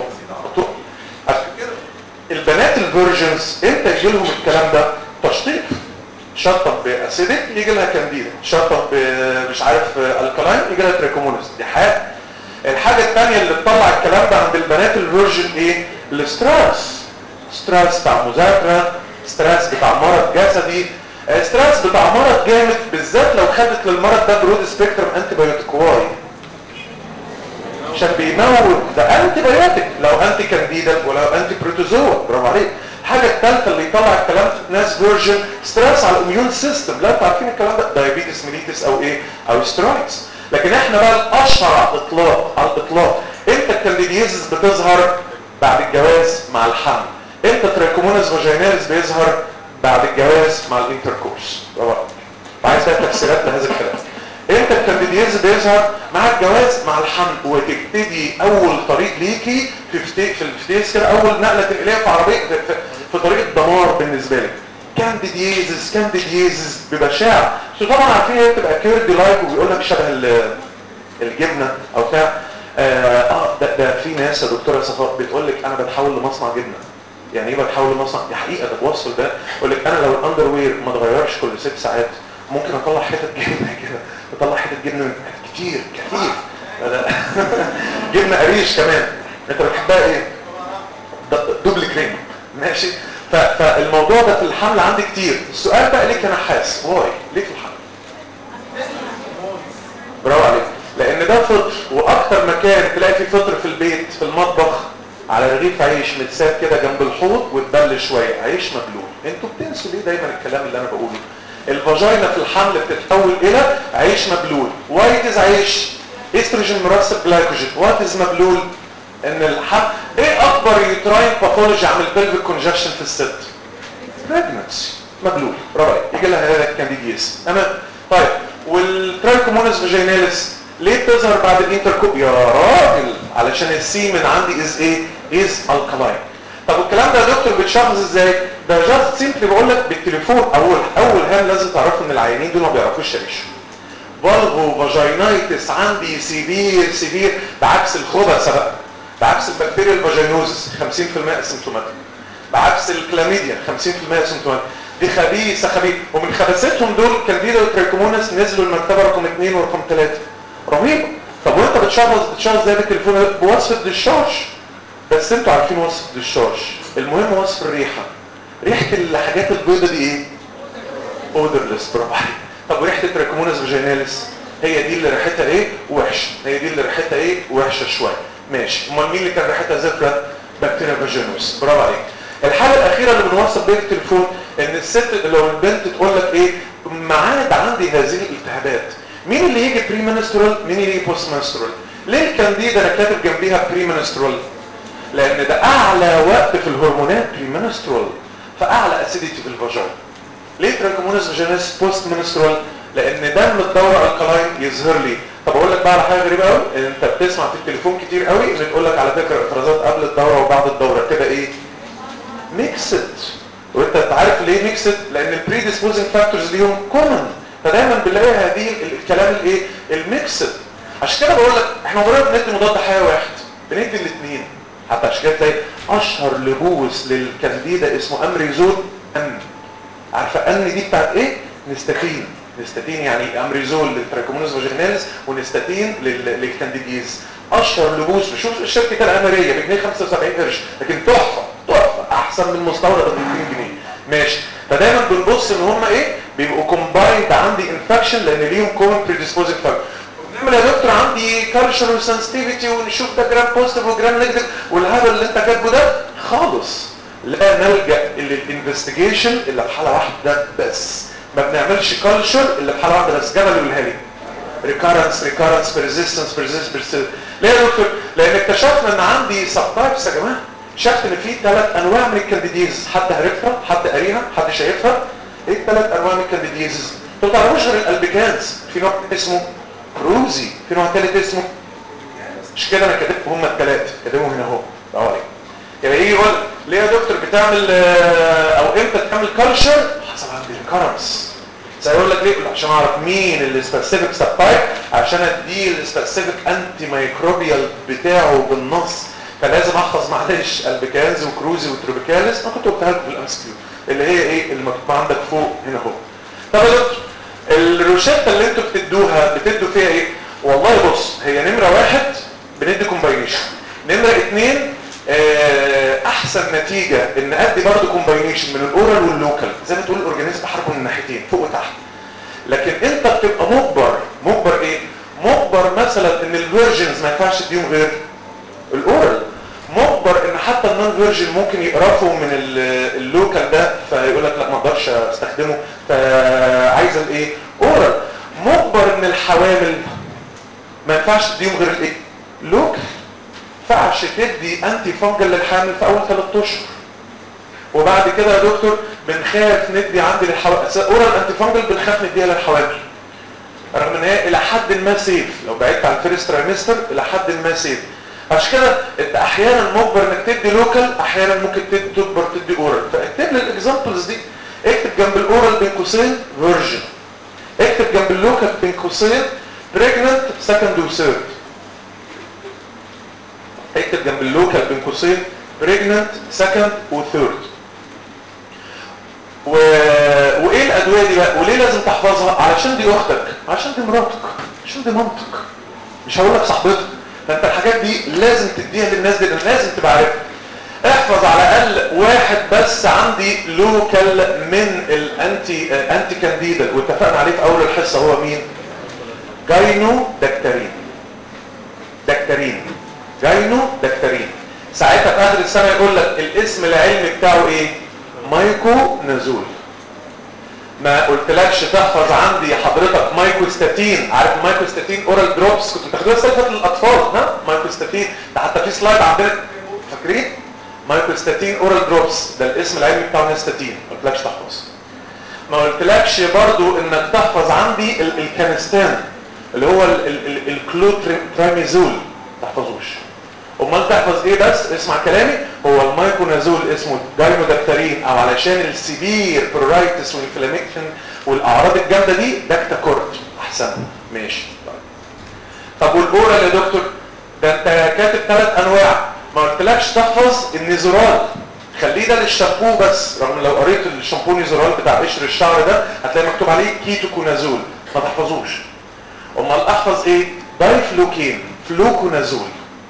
البنات الفيرجنز امتى يجي لهم الكلام ده تشطيب شطب باسيدك يجي لها كانديدا شطب مش عارف الكلاين يجي لها تريكومونس دي حاجه الحاجه الثانيه اللي تطلع الكلام ده عند البنات الفيرجن ايه الاستراس ستريس بتاع مذاكره ستريس بتاع مرض جسدي ستريس بتاع مرض جامد بالذات لو خدت للمرض ده برود سبيكترم انتي بايوتيك واي عشان بيموت ده انتي بايوتيك لو انتي كانديدا ولو انتي بروتوزوا برافو عليك الحاجة الثالثة اللي يطلع الكلام ناس فيرجن ستريس على الاميون سيستم لا انتوا عارفين الكلام ده دايابيتس ميليتس او ايه او سترايكس لكن احنا بقى الاشهر على الاطلاق على الاطلاق امتى الكانديديزز بتظهر بعد الجواز مع الحمل امتى تراكومونس فاجيناليس بيظهر بعد الجواز مع الانتركورس برافو عايز بقى تفسيرات لهذا الكلام امتى الكانديديز بيظهر مع الجواز مع الحمل وتبتدي اول طريق ليكي في فتي في الفتيس كده اول نقله تنقليها في عربيه في, في, في طريق الدمار بالنسبه لك كانديديزز كانديديزز ببشاعه انتوا طبعا عارفين هي بتبقى كيرد لايك وبيقول لك شبه الجبنه او بتاع اه ده, ده في ناس يا دكتوره صفاء بتقول لك انا بتحول لمصنع جبنه يعني ايه بتحول لمصنع دي حقيقه ده بوصل ده يقول لك انا لو الاندر وير ما اتغيرش كل ست ساعات ممكن اطلع حتت جبنه كده اطلع حتت جبنه كتير كتير جبنه قريش كمان انت بتحبها ايه دوبل كريم ماشي فالموضوع ده في الحمل عندي كتير السؤال بقى ليه كنحاس واي ليه في الحمل برافو عليك لان ده فطر واكتر مكان تلاقي فيه فطر في البيت في المطبخ على رغيف عيش متساب كده جنب الحوض وتبل شويه عيش مبلول انتوا بتنسوا ليه دايما الكلام اللي انا بقوله الفاجينا في الحمل بتتحول الى عيش مبلول وايت از عيش استروجين مرسب جلايكوجين وات از مبلول ان الحمل ايه اكبر يوتراين باثولوجي عامل بلفيك كونجكشن في الست بريجنسي مبلول برافو يجي لها هذا الكانديديز تمام طيب والترايكومونس فاجيناليس ليه بتظهر بعد الانتركوب يا راجل علشان السيمن عندي از ايه از الكلاين طب والكلام ده يا دكتور بتشخص ازاي ده جاست سيمبلي بقول لك بالتليفون اول اول هام لازم تعرفوا ان العيانين دول ما بيعرفوش يعيشوا فالفو فاجينايتس عندي سيفير سيفير بعكس الخبث بقى بعكس البكتيريا الفاجينوزس 50% اسيمتوماتيك بعكس الكلاميديا 50% اسيمتوماتيك دي خبيثه خبيثه ومن خبثتهم دول كانديدا وتريكومونس نزلوا المرتبه رقم 2 ورقم 3 رهيبه طب وانت بتشخص بتشخص زي بالتليفون بوصف الدشاش بس انتوا عارفين وصف الدشاش المهم وصف الريحه ريحه الحاجات البيضه دي ايه اودرلس برافو عليك طب وريحه التريكومونس فاجيناليس هي دي اللي ريحتها ايه وحشه هي دي اللي ريحتها ايه وحشه شويه ماشي امال مين اللي كان ريحتها زفره بكتيريا فاجينوس برافو عليك الحاجه الاخيره اللي بنوصل بيها التليفون ان الست لو البنت تقول لك ايه معاد عندي هذه الالتهابات مين اللي يجي بري منسترول مين اللي يجي بوست منسترول ليه الكانديدا انا كاتب جنبيها بري منسترول لان ده اعلى وقت في الهرمونات بري منسترول فاعلى اسيديتي في الفاجين ليه تراكمونس فاجينس بوست منسترول لان دم الدوره الكلاين يظهر لي طب اقول لك بقى على حاجه غريبه قوي انت بتسمع في التليفون كتير قوي ان تقول لك على فكره افرازات قبل الدوره وبعد الدوره كده ايه ميكسد وانت عارف ليه ميكسد لان البري ديسبوزنج فاكتورز ليهم كومن فدايما بنلاقي هذه ال- الكلام الايه الميكسد عشان كده بقول لك احنا عمرنا بندي مضاد حيوي واحد بندي الاثنين حتى عشان كده تلاقي اشهر لبوس للكانديدا اسمه امريزول ان عارفه ان دي بتاعت ايه نستاتين نستاتين يعني امريزول للتراكمونوس فاجيناليس ونستاتين لل- للكانديديز اشهر لبوس بشوف الشركه الامريه بجنيه 75 قرش لكن تحفه تحفه احسن من مستورد ب 200 جنيه ماشي فدايما بنبص ان هم ايه بيبقوا كومبايند عندي انفكشن لان ليهم كومن بريديسبوزنج فاكتور نعمل يا دكتور عندي كالتشر وسنسيتيفيتي ونشوف ده جرام بوزيتيف وجرام نيجاتيف والهبل اللي انت كاتبه ده خالص لا نلجا للانفستيجيشن اللي في حاله واحده بس ما بنعملش كالتشر اللي في حاله واحده بس جبل يقولها لي ريكارنس ريكارنس بيرزيستنس بيرزيستنس ليه يا دكتور لان اكتشفنا ان عندي سب تايبس يا جماعه شفت ان في ثلاث انواع من الكانديديز حد عارفها حد قاريها حد شايفها ايه الثلاث انواع من الكانديديز انتوا ما تعرفوش غير الالبيكانز في نوع اسمه روزي في نوع ثالث اسمه مش كده انا كاتبهم هم الثلاثه كاتبهم هنا اهو اهو عليك يبقى يجي يقول ليه يا دكتور بتعمل آه، او امتى تعمل كالتشر حصل عندي ريكارنس سيقول لك ليه يقول عشان اعرف مين السبيسيفيك سب تايب عشان اديه السبيسيفيك انتي مايكروبيال بتاعه بالنص فلازم احفظ معلش البيكانز وكروزي وتروبيكاليس انا كنت قلتها لكم في الام كيو اللي هي ايه اللي مكتوب عندك فوق هنا اهو طب يا دكتور الروشته اللي انتوا بتدوها بتدوا فيها ايه والله بص هي نمره واحد بندي كومباينيشن نمره اتنين آه، احسن نتيجه ان ادي برضه كومباينيشن من الاورال واللوكال زي ما تقول الاورجانيزم حربه من الناحيتين فوق وتحت لكن انت بتبقى مجبر مجبر ايه مجبر مثلا ان الفيرجنز ما ينفعش تديهم غير الاورال مجبر ان حتى النون فيرجن ممكن يقرفوا من ال- اللوكال ده فيقول لك لا ما اقدرش استخدمه فعايز الايه اورال مجبر ان الحوامل ما ينفعش تديهم غير الايه لوكال ينفعش تدي انتي فانجل للحامل في اول ثلاث اشهر وبعد كده يا دكتور بنخاف ندي عندي للحوامل اورال انتي فانجل بنخاف نديها للحوامل رغم ان هي الى حد ما سيف لو بعدت عن الفيرست ترايمستر الى حد ما سيف عشان كده انت احيانا مجبر انك تدي لوكال احيانا ممكن تدي تجبر تدي اورال فاكتب لي الاكزامبلز دي اكتب جنب الاورال بين قوسين فيرجن اكتب جنب اللوكال بين قوسين بريجننت سكند وثيرد اكتب جنب اللوكال بين قوسين بريجننت سكند وثيرد و... وايه الادويه دي بقى وليه لازم تحفظها علشان دي اختك عشان دي مراتك عشان دي مامتك مش هقول لك صاحبتك فانت الحاجات دي لازم تديها للناس دي لازم تبقى عارفها احفظ على الاقل واحد بس عندي لوكال من الانتي آه، انتي كانديدا واتفقنا عليه في اول الحصه هو مين جاينو دكتارين دكتارين جاينو دكتارين ساعتها في اخر السنه يقول لك الاسم العلمي بتاعه ايه مايكو نزول ما قلتلكش تحفظ عندي حضرتك مايكوستاتين عارف مايكوستاتين اورال دروبس كنت بتاخدوها صفه للاطفال ها مايكوستاتين ده حتى في سلايد عندنا فاكرين مايكوستاتين اورال دروبس ده الاسم العلمي بتاع نستاتين ما قلتلكش تحفظ ما قلتلكش برضو انك تحفظ عندي ال- الكانستان اللي هو الكلوتريميزول ما تحفظوش امال تحفظ ايه بس اسمع كلامي هو المايكونازول اسمه دايمودكتارين او علشان السيفير برورايتس والانفلاميشن والاعراض الجامده دي داكتاكورت احسن ماشي طب والاورال يا دكتور ده انت كاتب ثلاث انواع ما قلتلكش تحفظ النيزورال خليه ده للشامبو بس رغم لو قريت الشامبو نيزورال بتاع قشر الشعر ده هتلاقي مكتوب عليه كيتوكونازول ما تحفظوش امال احفظ ايه دايفلوكين فلوكونازول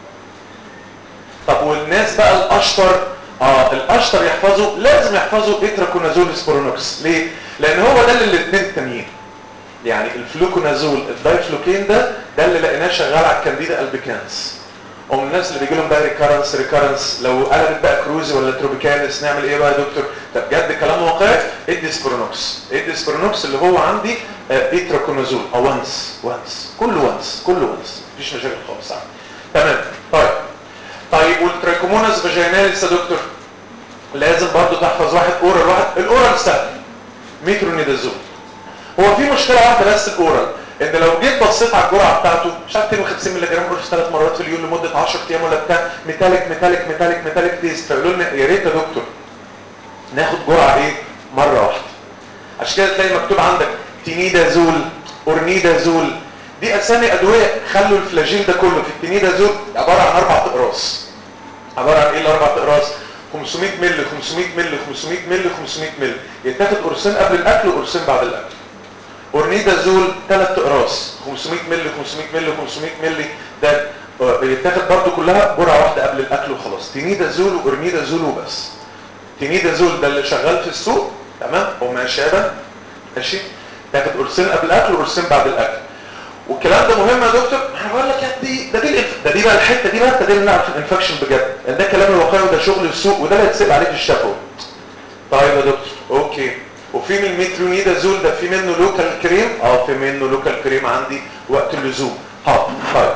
طب والناس بقى الاشطر اه الاشطر يحفظوا لازم يحفظوا اتراكونازول سبورونوكس ليه لان هو ده اللي الاثنين التانيين يعني الفلوكونازول الدايفلوكين ده ده اللي لقيناه شغال على الكانديدا البيكانس ومن الناس اللي بيجي لهم بقى ريكارنس ريكارنس لو قلبت بقى كروزي ولا تروبيكاليس نعمل ايه بقى يا دكتور ده بجد كلام واقعي ادي سبورونوكس ادي سبورونوكس اللي هو عندي آه، اتراكونازول او وانس وانس كله وانس كله وانس مفيش مشاكل خالص عندي تمام طيب طيب والتراكوموناس فاجيناليس يا دكتور لازم برضو تحفظ واحد اورال واحد الاورال سهل ميترونيدازول هو في مشكله واحده بس الاورال ان لو جيت بصيت على الجرعه بتاعته مش عارف 250 مللي جرام قرص ثلاث مرات في اليوم لمده 10 ايام ولا بتاع ميتاليك ميتاليك ميتاليك ميتاليك تيست فيقولوا لنا يا ريت يا دكتور ناخد جرعه ايه مره واحده عشان كده تلاقي مكتوب عندك تينيدازول اورنيدازول دي اسامي ادويه خلوا الفلاجيل ده كله في التينيدازول عباره عن اربع اقراص عباره عن ايه الاربع اقراص 500 مللي 500 مللي 500 مللي 500 مللي يتاخد قرصين قبل الاكل وقرصين بعد الاكل اورنيدازول ثلاث اقراص 500 مللي 500 مللي 500 مللي ده يتاخد برضو كلها جرعه واحده قبل الاكل وخلاص تينيدازول واورنيدازول وبس تينيدازول ده اللي شغال في السوق تمام وما شابه ماشي تاخد قرصين قبل الاكل وقرصين بعد الاكل والكلام ده مهم يا دكتور انا بقول لك يا دي ده دي الانف... ده دي بقى الحته دي بقى ابتدينا نعرف الانفكشن بجد لان ده كلام الواقعي وده شغل السوق وده اللي هيتسال عليه في الشفوي طيب يا دكتور اوكي وفي من الميترونيدازول ده في منه لوكال كريم اه في منه لوكال كريم عندي وقت اللزوم حاضر طيب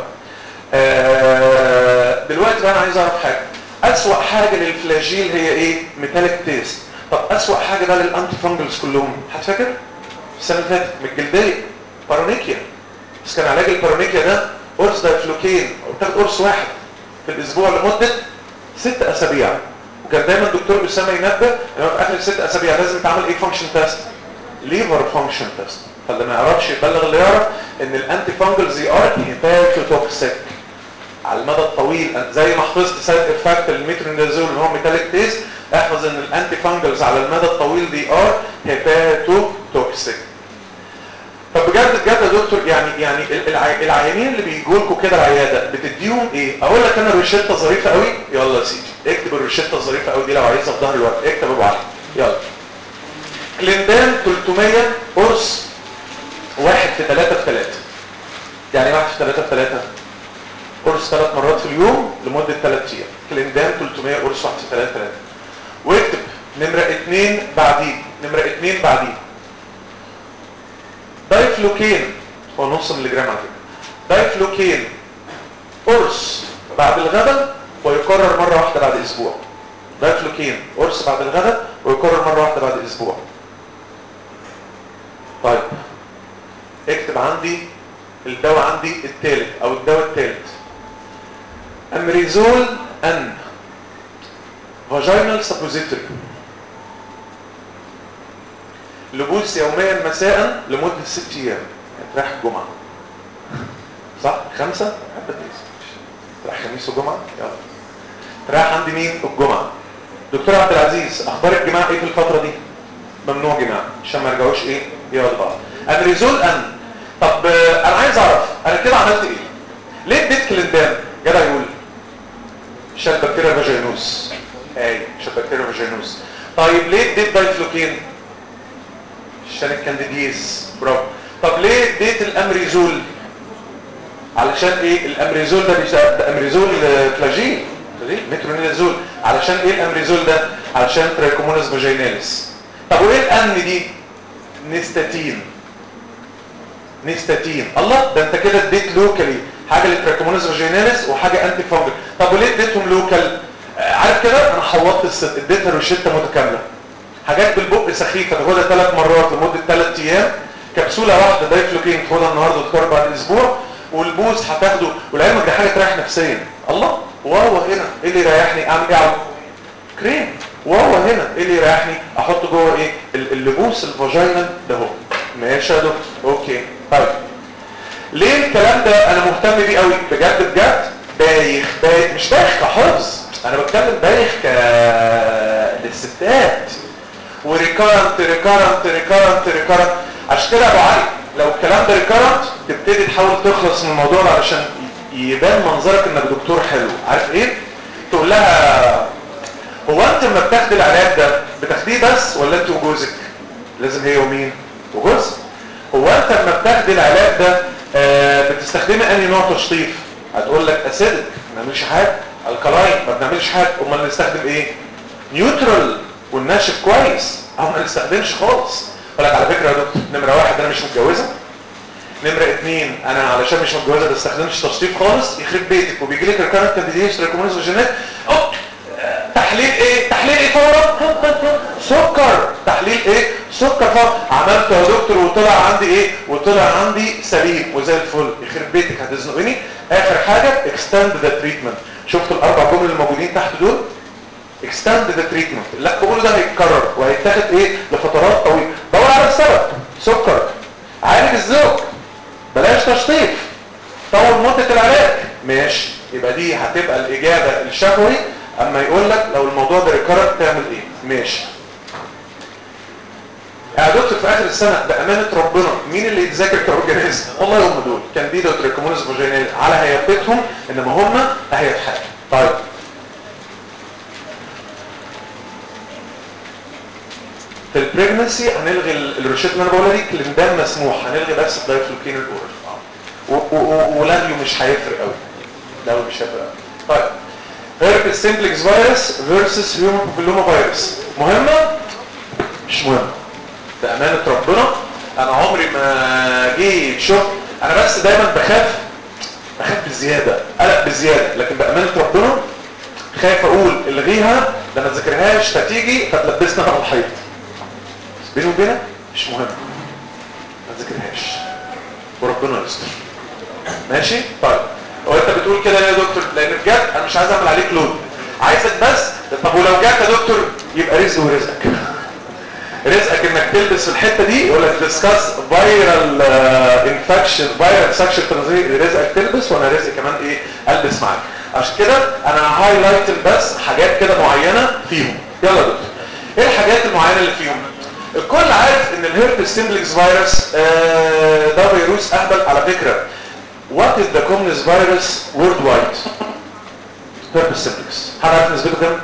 آه دلوقتي بقى انا عايز اعرف حاجه اسوأ حاجه للفلاجيل هي ايه ميتاليك تيست طب اسوأ حاجه بقى للانتي فانجلز كلهم هتفكر السنه اللي فاتت من الجلديه بارونيكيا بس كان علاج البارونيكيا ده قرص دايفلوكين بتاخد قرص واحد في الاسبوع لمده ست اسابيع وكان دايما الدكتور اسامه ينبه ان في اخر الست اسابيع لازم يتعمل ايه فانكشن تيست ليفر فانكشن تيست فاللي ما يعرفش يبلغ اللي يعرف ان الانتي فانجلز ار هيباتوتوكسيك على المدى الطويل زي ما حفظت سايد افكت الميترونيدازول اللي هو ميتاليك تيست احفظ ان الانتي فانجلز على المدى الطويل دي ار هيباتوتوكسيك طب بجد بجد يا دكتور يعني يعني العيانين اللي بيجوا لكم كده العياده بتديهم ايه؟ اقول لك انا الروشته ظريفه قوي يلا يا سيدي اكتب الروشته الظريفه قوي دي لو عايزها في ظهر الورق اكتب ابو علي يلا كليندان 300 قرص واحد في 3 في 3 يعني واحد في 3 في 3 قرص ثلاث مرات في اليوم لمده 3 ايام كليندان 300 قرص واحد في 3 3 واكتب نمره 2 بعديه نمره 2 بعديه دايفلوكين هو نص ملي جرام على فكره دايفلوكين قرص بعد الغداء ويكرر مره واحده بعد اسبوع دايفلوكين قرص بعد الغداء ويكرر مره واحده بعد اسبوع طيب اكتب عندي الدواء عندي الثالث او الدواء الثالث امريزول ان فاجينال سابوزيتوري لبوس يوميا مساء لمدة ست ايام رايح الجمعة صح خمسة رايح خميس وجمعة يلا رايح عندي مين الجمعة دكتور عبد العزيز اخبار الجماعة ايه في الفترة دي ممنوع جماعة عشان ما يرجعوش ايه يقعدوا بعض امريزول ان طب انا عايز اعرف انا كده عملت ايه ليه اديت كلندان جدع يقول شال بكتيريا فاجينوس اي شال بكتيريا فاجينوس طيب ليه اديت دايفلوكين عشان الكانديديز برافو طب ليه اديت الامريزول علشان ايه الامريزول ده بيساعد ده امريزول فلاجيل ميترونيدازول علشان ايه الامريزول ده علشان ترايكومونس فاجيناليس طب وايه الامن دي نيستاتين نيستاتين الله ده انت كده اديت لوكالي حاجه للترايكومونس فاجيناليس وحاجه انتي فانجل طب وليه اديتهم لوكال عارف كده انا حوطت الست اديتها روشته متكامله حاجات بالبق سخيفه تاخدها ثلاث مرات لمده ثلاث ايام كبسوله واحده دايفلوكين تاخدها النهارده وتكرر بعد اسبوع والبوز هتاخده والعلم دي حاجه تريح نفسيا الله واو هنا ايه اللي يريحني اعمل ايه على كريم واو هنا ايه اللي يريحني احط جوه ايه اللبوس الفاجينال ده اهو ماشي يا دكتور اوكي طيب ليه الكلام ده انا مهتم بيه قوي بجد بجد بايخ بايخ مش بايخ كحفظ انا بتكلم بايخ ك للستات وريكارنت ريكارنت ريكارنت ريكارنت عشان كده ابو علي لو الكلام ده ريكارنت تبتدي تحاول تخلص من الموضوع ده علشان يبان منظرك انك دكتور حلو عارف ايه تقول لها هو انت لما بتاخدي العلاج ده بتاخديه بس ولا انت وجوزك لازم هي ومين وجوزك هو انت لما بتاخدي العلاج ده آه بتستخدمي انهي نوع تشطيف هتقول لك اسيدك ما بنعملش حاجه الكلاين ما بنعملش حاجه امال نستخدم ايه نيوترال والناشف كويس او ما نستخدمش خالص اقول لك على فكره يا دكتور نمره واحد انا مش متجوزه نمره اثنين انا علشان مش متجوزه ما بستخدمش تشطيب خالص يخرب بيتك وبيجي لك ريكارنت كانديديس ريكومنز فاجينات تحليل ايه تحليل ايه فورا سكر تحليل ايه سكر فورا عملته يا دكتور وطلع عندي ايه وطلع عندي سليم وزي الفل يخرب بيتك هتزنقني اخر حاجه اكستند ذا تريتمنت شفتوا الاربع جمل الموجودين تحت دول اكستند ذا تريتمنت لا بقوله ده هيتكرر وهيتاخد ايه لفترات طويله دور على السبب سكر عالج الزوج بلاش تشطيب طول مده العلاج ماشي يبقى دي هتبقى الاجابه الشفوي اما يقول لك لو الموضوع ده ريكرر تعمل ايه ماشي يا دكتور في اخر السنه بامانه ربنا مين اللي يتذاكر كاورجانيزم والله هم دول كانديدا وتريكومونس فاجينال على هيئتهم انما هم اهيت حاجه طيب في البريجنسي هنلغي الروشيت اللي انا بقولها دي كليندام مسموح هنلغي بس الدايفلوكين الاورال ولغيه مش هيفرق قوي لو مش هيفرق قوي طيب هيربس سيمبلكس فيروس فيرسس هيومن بابيلوما فيروس مهمه مش مهمه بامانه ربنا انا عمري ما جيت شفت انا بس دايما بخاف بخاف بزياده قلق بزياده لكن بامانه ربنا خايف اقول الغيها ده ما تذاكرهاش فتيجي فتلبسنا على الحيط بيني وبينك مش مهم ما تذاكرهاش وربنا يستر ماشي طيب هو انت بتقول كده ليه يا دكتور لان بجد انا مش عايز اعمل عليك لود عايزك بس طب ولو جات يا دكتور يبقى رزق ورزقك رزقك انك تلبس في الحته دي يقول لك ديسكاس فايرال انفكشن فايرال سكشن رزقك تلبس وانا رزقي كمان ايه البس معاك عشان كده انا هايلايت بس حاجات كده معينه فيهم يلا يا دكتور ايه الحاجات المعينه اللي فيهم الكل عارف ان الهيربس سيمبلكس فيروس ده فيروس اهبل على فكره what is the commonest virus worldwide herpes simplex حد عارف نسبته كام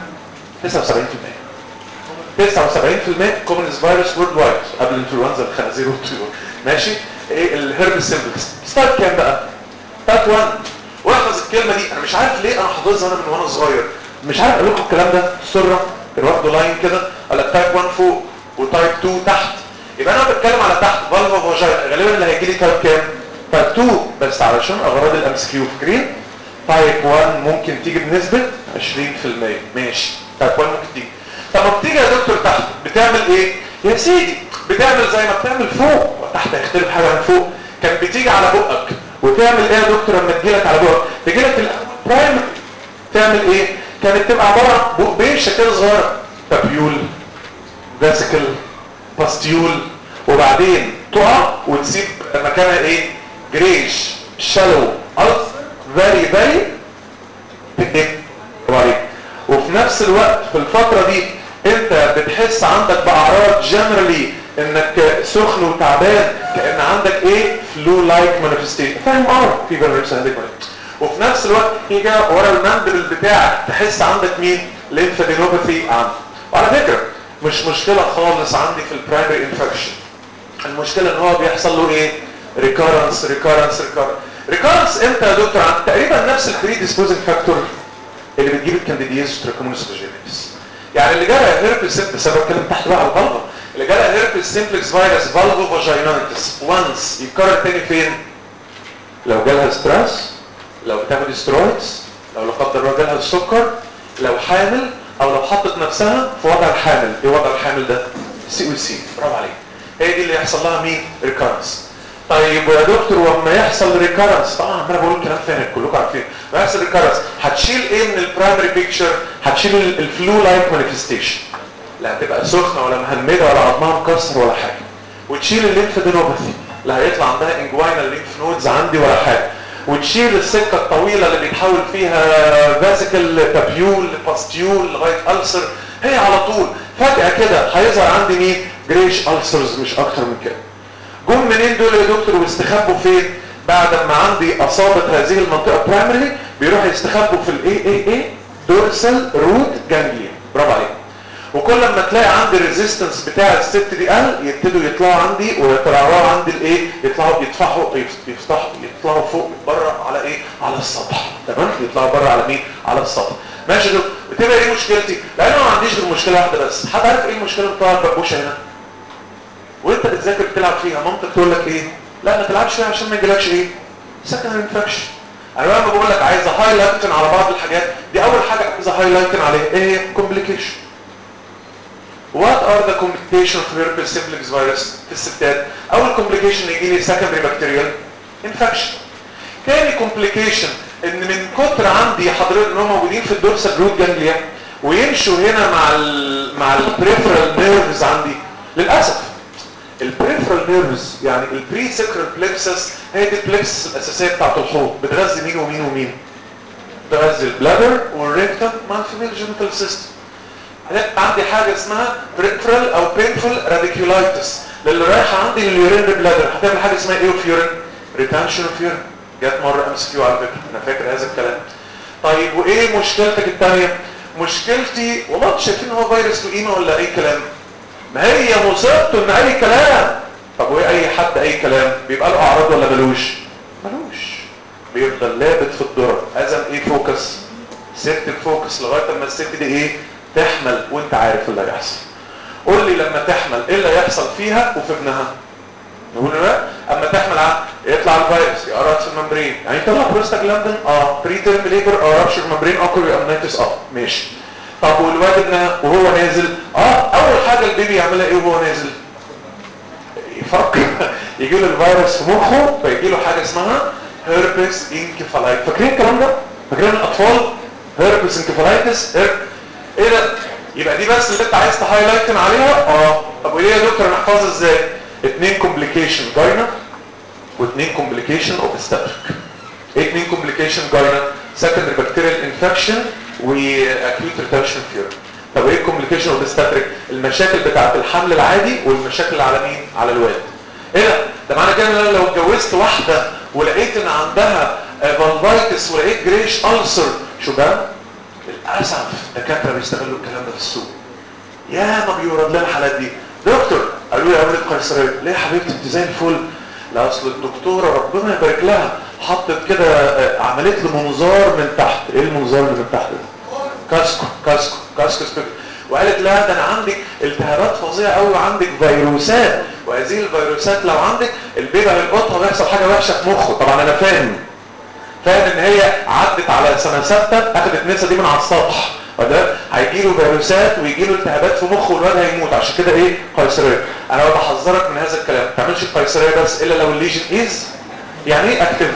79% 79% commonest virus worldwide قبل انفلونزا الخنازير والطيور ماشي ايه الهيربس سيمبلكس ستارت كام بقى ستارت 1 واحفظ الكلمه دي انا مش عارف ليه انا حافظها انا من وانا صغير مش عارف اقول لكم الكلام ده السره كان واخده لاين كده قال لك تايب 1 فوق وتايب 2 تحت يبقى انا بتكلم على تحت فالفا فاجينا غالبا اللي هيجي لي تايب كام تايب 2 بس علشان اغراض الام اس كيو فاكرين تايب 1 ممكن تيجي بنسبه 20% ماشي تايب 1 ممكن تيجي طب ما بتيجي يا دكتور تحت بتعمل ايه يا سيدي بتعمل زي ما بتعمل فوق وتحت هيختلف حاجه من فوق كان بتيجي على بقك وتعمل ايه يا دكتور لما تجيلك على بقك تجيلك البرايمري تعمل ايه كانت تبقى عباره عن بقبيشه كده صغيره تابيول فاسيكل باستيول وبعدين تقع وتسيب مكانها ايه جريش شالو ألف فيري فيري عليك وفي نفس الوقت في الفترة دي انت بتحس عندك باعراض جنرالي انك سخن وتعبان كان عندك ايه فلو لايك مانيفستيشن فاهم اه في فيروس عندك وفي نفس الوقت يجي ورا المندبل بتاعك تحس عندك مين ليمفادينوباثي عندك وعلى فكره مش مشكله خالص عندي في البرايمري انفكشن المشكله ان هو بيحصل له ايه ريكارنس ريكارنس ريكارنس ريكارنس امتى يا دكتور عند تقريبا نفس البري ديسبوزنج فاكتور اللي بتجيب الكانديديز تراكمونس فاجينيس يعني اللي جالها هيربس بس انا بتكلم تحت بقى على الفالفا اللي جالها هيربس سيمبلكس فيروس فالفو فاجينايتس وانس يتكرر تاني فين لو جالها ستريس لو بتاخد سترويدز لو لا قدر الله جالها السكر لو حامل او لو حطت نفسها في وضع الحامل ايه وضع الحامل ده سي او سي برافو عليك هي دي اللي يحصل لها مين ريكارنس طيب يا دكتور وما يحصل ريكارنس طبعا انا بقول كلام فارغ كلكم عارفين ما يحصل ريكارنس هتشيل ايه من البرايمري بيكتشر هتشيل الفلو لايك مانيفستيشن لا هتبقى سخنه ولا مهمده ولا عظمها مكسر ولا حاجه وتشيل الليمفادينوباثي لا هيطلع عندها انجواينال ليمف نودز عندي ولا حاجه وتشيل السكه الطويله اللي بيتحول فيها فاسيكل تابيول باستيول لغايه ألسر هي على طول فجاه كده هيظهر عندي مين جريش ألسرز مش اكتر من كده جم منين دول يا دكتور واستخبوا فين بعد ما عندي اصابت هذه المنطقه برايمري بيروحوا يستخبوا في الاي اي اي دورسال روت جانجليا برافو عليك وكل ما تلاقي عندي الريزيستنس بتاع الست دي قل يبتدوا يطلعوا عندي ويطلعوا عندي الايه يطلعوا يطفحوا يفتحوا يطلعوا فوق بره على ايه على السطح تمام يطلعوا بره على مين على السطح ماشي دول بتبقى ايه مشكلتي لان انا ما عنديش غير مشكله واحده بس حد عارف ايه المشكله بتاع البقوشه هنا وانت بتذاكر بتلعب فيها مامتك تقول لك ايه لا ما تلعبش فيها عشان ما يجيلكش ايه سكن انفكشن انا لما بقول لك عايز هايلايت على بعض الحاجات دي اول حاجه عايز هايلايت عليها ايه هي كومبليكيشن What are the complications of herpes simplex virus في الستات؟ أول complication يجي لي secondary bacterial infection. تاني complication إن من كتر عندي حضرتك إن هم موجودين في الدورسال روت جانجليا ويمشوا هنا مع ال مع البريفرال نيرفز عندي للاسف البريفرال نيرفز يعني البري سكرال بلكسس هي دي البلكسس الاساسيه بتاعت الحوض بتغذي مين ومين ومين بتغذي البلادر والريكتم مع الفيميل جينيتال سيستم عندي حاجه اسمها بريفرال او بينفول راديكولايتس للي رايحه عندي لليورين بلادر هتعمل حاجه اسمها ايه اوف يورين ريتنشن اوف يورين جت مره ام اس كيو على فكره انا فاكر هذا الكلام طيب وايه مشكلتك الثانيه مشكلتي والله انتوا شايفين هو فيروس له قيمه ولا اي كلام ما هي مصيبته ان اي كلام طب وايه اي حد اي كلام بيبقى له اعراض ولا ملوش ملوش بيفضل لابت في الذره ازم ايه فوكس سيبتك فوكس لغايه اما الست دي ايه تحمل وانت عارف اللي هيحصل قول لي لما تحمل ايه اللي هيحصل فيها وفي ابنها نقول لا اما تحمل عن يطلع الفيروس يقرط في الممبرين يعني يطلع بروستاجلاندين اه بري تيرم ليبر اه رابشر ممبرين اه كوريومنايتس اه ماشي طب والواد ابنها وهو نازل اه اول حاجه البيبي يعملها ايه وهو نازل يفكر يجي له الفيروس في مخه فيجي له حاجه اسمها هيربس انكفالايت فاكرين الكلام ده فاكرين الاطفال هيربس انكفالايتس ايه ده يبقى دي بس اللي انت عايز تهايلايتن عليها اه طب وليه يا دكتور نحفظها ازاي اتنين كومبليكيشن جاينا واتنين كومبليكيشن اوبستاتريك ايه اتنين كومبليكيشن جاينا سكندري بكتيريال انفكشن واكيوت ريتنشن فيور طب ايه الكومبليكيشن اوبستاتريك المشاكل بتاعه الحمل العادي والمشاكل اللي على مين على الوالد ايه ده ده معنى كده ان انا لو اتجوزت واحده ولقيت ان عندها فالفايتس ولقيت جريش ألسر شو ده للاسف الدكاتره بيستغلوا الكلام ده في السوق يا ما بيورد لنا الحالات دي دكتور قالوا لي عملت قيصريه ليه يا حبيبتي انت زي الفل لا اصل الدكتوره ربنا يبارك لها حطت كده عملت له منظار من تحت ايه المنظار اللي من تحت ده كاسكو كاسكو كاسكو سبيك وقالت لا ده انا عندك التهابات فظيعه قوي وعندك فيروسات وهذه الفيروسات لو عندك البيبه هيلقطها ويحصل حاجه وحشه في مخه طبعا انا فاهم فاهم ان هي عدت على سنه سته اخذت النسا دي من على السطح وده هيجي له فيروسات ويجي له التهابات في مخه والواد هيموت عشان كده ايه قيصريه انا بحذرك من هذا الكلام ما تعملش القيصريه بس الا لو الليجن از يعني ايه اكتف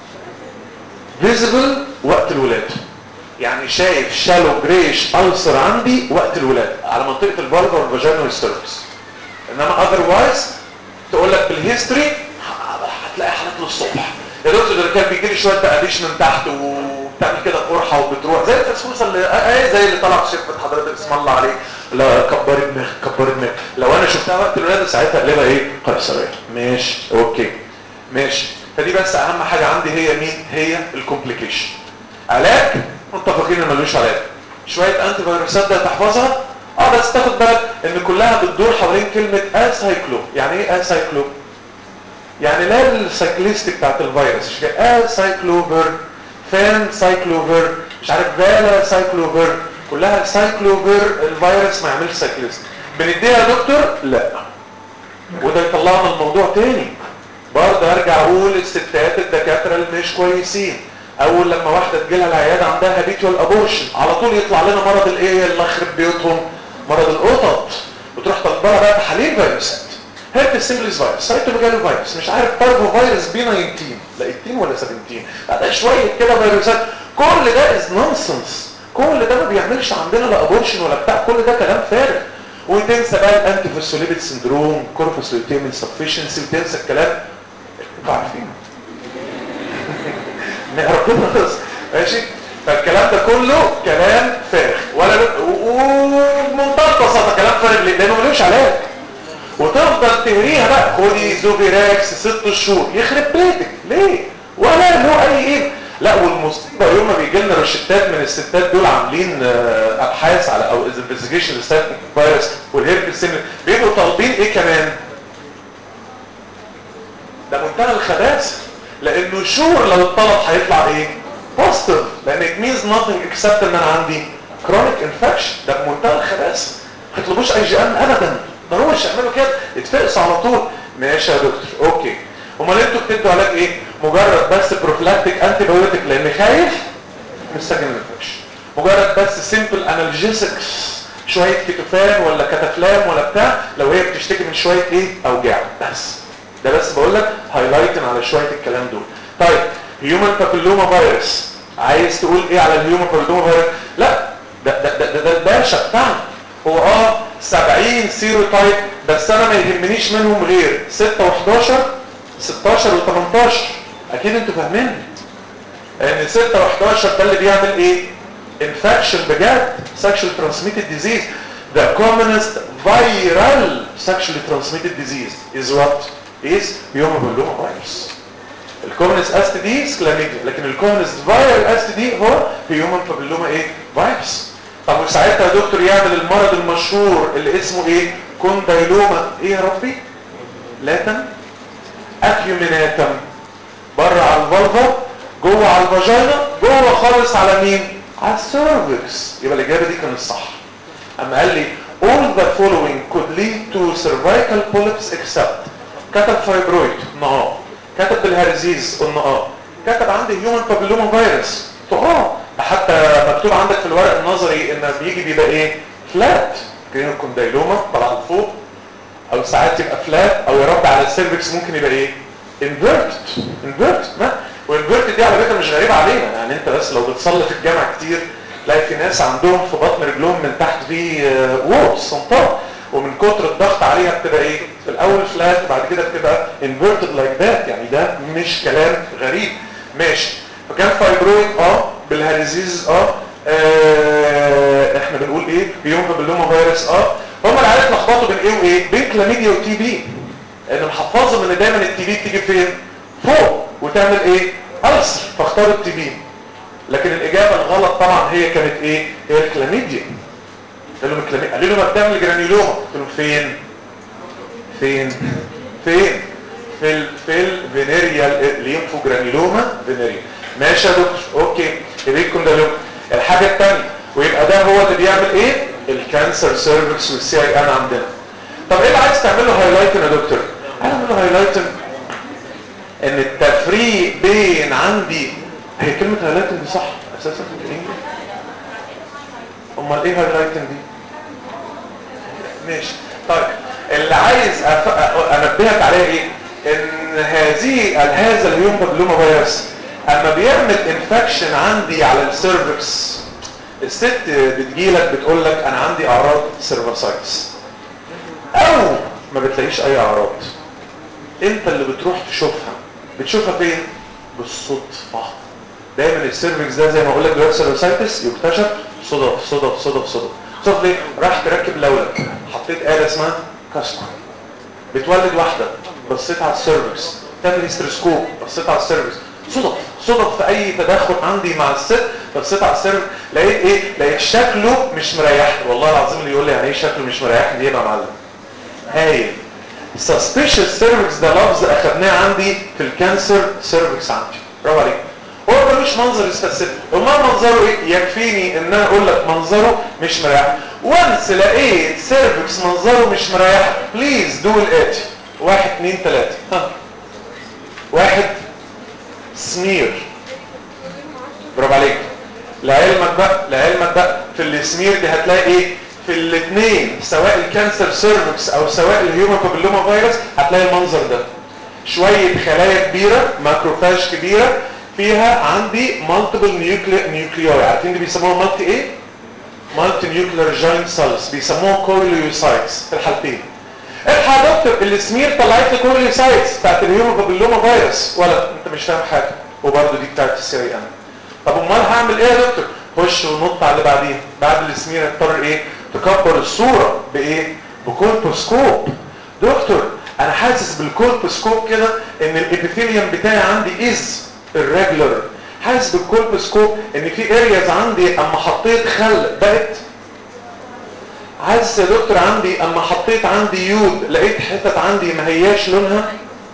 فيزيبل وقت الولاده يعني شايف شالو جريش ألسر عندي وقت الولاده على منطقه الفالفا والفاجينا والستيرفس انما اذروايز تقول لك بالهيستوري هتلاقي حالات للصبح يا دكتور ده كان بيجي لي شويه بقاديش من تحت وبتعمل كده قرحه وبتروح زي الفسفوسه اللي ايه زي اللي طلع في شفه حضرتك اسم الله عليه لا كبري دماغك كبري دماغك لو انا شفتها وقت الولاده ساعتها اقلبها ايه قيصريه ماشي اوكي ماشي فدي بس اهم حاجه عندي هي مين هي الكومبليكيشن علاج متفقين ان ملوش علاج شويه انتي فيروسات ده تحفظها اه بس تاخد بالك ان كلها بتدور حوالين كلمه اسايكلو يعني ايه اسايكلو يعني لا السايكليست بتاعت الفيروس مش كده سايكلوفر فان سايكلوفر مش عارف فالا سايكلوفر كلها سايكلوفر الفيروس ما يعملش سايكليست بنديها يا دكتور لا وده يطلعنا الموضوع تاني برضه ارجع اقول الستات الدكاتره اللي مش كويسين اول لما واحده تجيلها العياده عندها هابيتوال ابورشن على طول يطلع لنا مرض الايه اللي يخرب بيوتهم مرض القطط وتروح طالبه بقى تحاليل فيروسات هيربس سيمبلز فيروس سايتوميجالو فيروس مش عارف بارفو فيروس بي 19 لا 18 ولا 17 بعد شويه كده فيروسات كل ده از نونسنس كل ده ما بيعملش عندنا لا ابورشن ولا بتاع كل ده كلام فارغ وتنسى بقى الانتي فوسفوليبيد سندروم كوربس لوتيمين سفشنسي وتنسى الكلام انتوا عارفين ربنا خلص ماشي فالكلام ده كله كلام فارغ ولا وبمنتهى البساطه كلام فارغ ليه؟ لانه ملوش علاج وتفضل تهريها بقى خدي زوفيراكس ست شهور يخرب بيتك ليه؟ ولا له اي ايه لا والمصيبه يوم ما بيجي لنا روشتات من الستات دول عاملين ابحاث على او انفستيجيشن ستاتيك فيروس والهيربس بيبقوا طالبين ايه كمان؟ ده منتهى الخباثه لانه شور لو الطلب هيطلع ايه بوزيتيف لان it means nothing except ان انا عندي chronic infection ده بمنتهى الخباثه ما يطلبوش اي جي ام ابدا ضروري يعملوا كده يتفقسوا على طول ماشي يا دكتور اوكي امال انتوا بتدوا علاج ايه مجرد بس بروفلاكتيك انتي بايوتيك لان خايف من سكن الانفكشن مجرد بس سيمبل انالجيسكس شويه كتوفان ولا كتافلام ولا بتاع لو هي بتشتكي من شويه ايه اوجاع بس ده بس بقول لك هايلايتن على شويه الكلام دول طيب هيومن بابيلوما فيروس عايز تقول ايه على الهيومن بابيلوما فيروس لا ده ده ده, ده, ده الباشا بتاعنا هو اه 70 سيروتايب بس انا ما يهمنيش منهم غير 6 و11 16 و18 اكيد انتوا فاهمين ان 6 و11 ده اللي بيعمل ايه infection بجد sexually transmitted disease the commonest viral sexually transmitted disease is what is human papillomavirus الكومنست است دي سكلاميديا لكن الكومنست فايرال است دي هو هيومن بابيلوما ايه فيروس طب وساعتها يا دكتور يعمل المرض المشهور اللي اسمه ايه كوندايلوما ايه يا ربي لاتم اكيوميناتم بره على الفالفا جوه على الفاجينا جوه خالص على مين على السيرفكس يبقى الاجابه دي كانت صح اما قال لي all the following could lead to cervical polyps except كتب فايبرويد نعم كتب بالهرزيز قلنا اه كتب عندي هيومن بابيلوما فيروس اه حتى مكتوب عندك في الورق النظري ان بيجي بيبقى ايه فلات جرينو كوندايلوما طبعا لفوق او ساعات يبقى فلات او يا رب على السيرفكس ممكن يبقى ايه انفيرتد انفيرتد ما وانفيرتد دي على فكره مش غريبه علينا يعني انت بس لو بتصلي في الجامعه كتير تلاقي في ناس عندهم في بطن رجلهم من تحت في وورد سنطار ومن كتر الضغط عليها بتبقى ايه في الاول فلات وبعد كده بتبقى انفيرتد لايك ذات يعني ده مش كلام غريب ماشي فكان فايبرويد اه بالهرزيز اه, آه احنا بنقول ايه بيوم باللوما فيروس اه هم العيال اتلخبطوا بين ايه وايه بين كلاميديا وتي بي لان محفظهم ان دايما التي بي تيجي فين فوق وتعمل ايه ألسر فاختاروا التي بي لكن الاجابه الغلط طبعا هي كانت ايه هي الكلاميديا قال لهم الكلاميديا قال لهم بتعمل جرانيولوما قلت لهم فين فين فين في ال في الفينيريال ليمفو جرانيولوما فينيريال ماشي يا دكتور اوكي يبقى ده لهم الحاجه الثانيه ويبقى ده هو اللي بيعمل ايه الكانسر سيرفكس والسي اي ان عندنا طب ايه اللي عايز تعمله هايلايتن يا دكتور هعمل له هايلايتن ان التفريق بين عندي هي كلمه هايلايتن دي صح اساسا في الانجليزي امال ايه هايلايتن دي ماشي طيب اللي عايز أف... انبهك عليه ايه ان هذه هذا الهيوم بابلوما فيروس اما بيعمل انفكشن عندي على السيرفكس الست بتجيلك بتقول لك انا عندي اعراض سيرفاسايتس او ما بتلاقيش اي اعراض انت اللي بتروح تشوفها بتشوفها فين بالصدفه دايما السيرفكس ده زي ما اقول لك دلوقتي سيرفاسايتس يكتشف صدف صدف صدف صدف صدف ليه راح تركب لولب حطيت آلة اسمها كاسكو بتولد واحدة بصيت على السيرفكس تعمل هيستروسكوب بصيت على السيرفكس صدف صدف في اي تدخل عندي مع الست بصيت على السيرفكس لقيت ايه لقيت شكله مش مريحني والله العظيم اللي يقول لي يعني ايه شكله مش مريحني دي يبقى معلم هايل suspicious cervix ده لفظ اخدناه عندي في الكانسر cervix عندي برافو عليك هو ملوش منظر سبيسيفيك وما منظره ايه يكفيني ان انا اقول لك منظره مش مريح وانس لقيت سيرفكس منظره مش مريح بليز دو الاتي واحد اتنين تلاتة ها واحد سمير برافو عليك لعلمك بقى لعلمك بقى في السمير دي هتلاقي ايه في الاثنين سواء الكانسر سيرفكس او سواء الهيومن بابيلوما فيروس هتلاقي المنظر ده شوية خلايا كبيرة ماكروفاج كبيرة فيها عندي مالتيبل نيوكليوي عارفين دي بيسموها مالتي ايه مالتي نيوكلير جاينت سيلز بيسموها كويليوسايتس في الحالتين الحق يا دكتور السمير طلعت لي كويليوسايتس بتاعت الهيومن بابيلوما فيروس ولا انت مش فاهم حاجه وبرده دي بتاعت السي اي ان طب امال هعمل ايه يا دكتور خش ونط على اللي بعديه بعد السمير هتضطر ايه تكبر الصوره بايه بكولبوسكوب دكتور انا حاسس بالكولبوسكوب كده ان الابيثيليوم بتاعي عندي از الريجولر حاسس بالكولبوسكوب ان في ارياز عندي اما حطيت خل بقت حاسس يا دكتور عندي اما حطيت عندي يود لقيت حتت عندي ما هياش لونها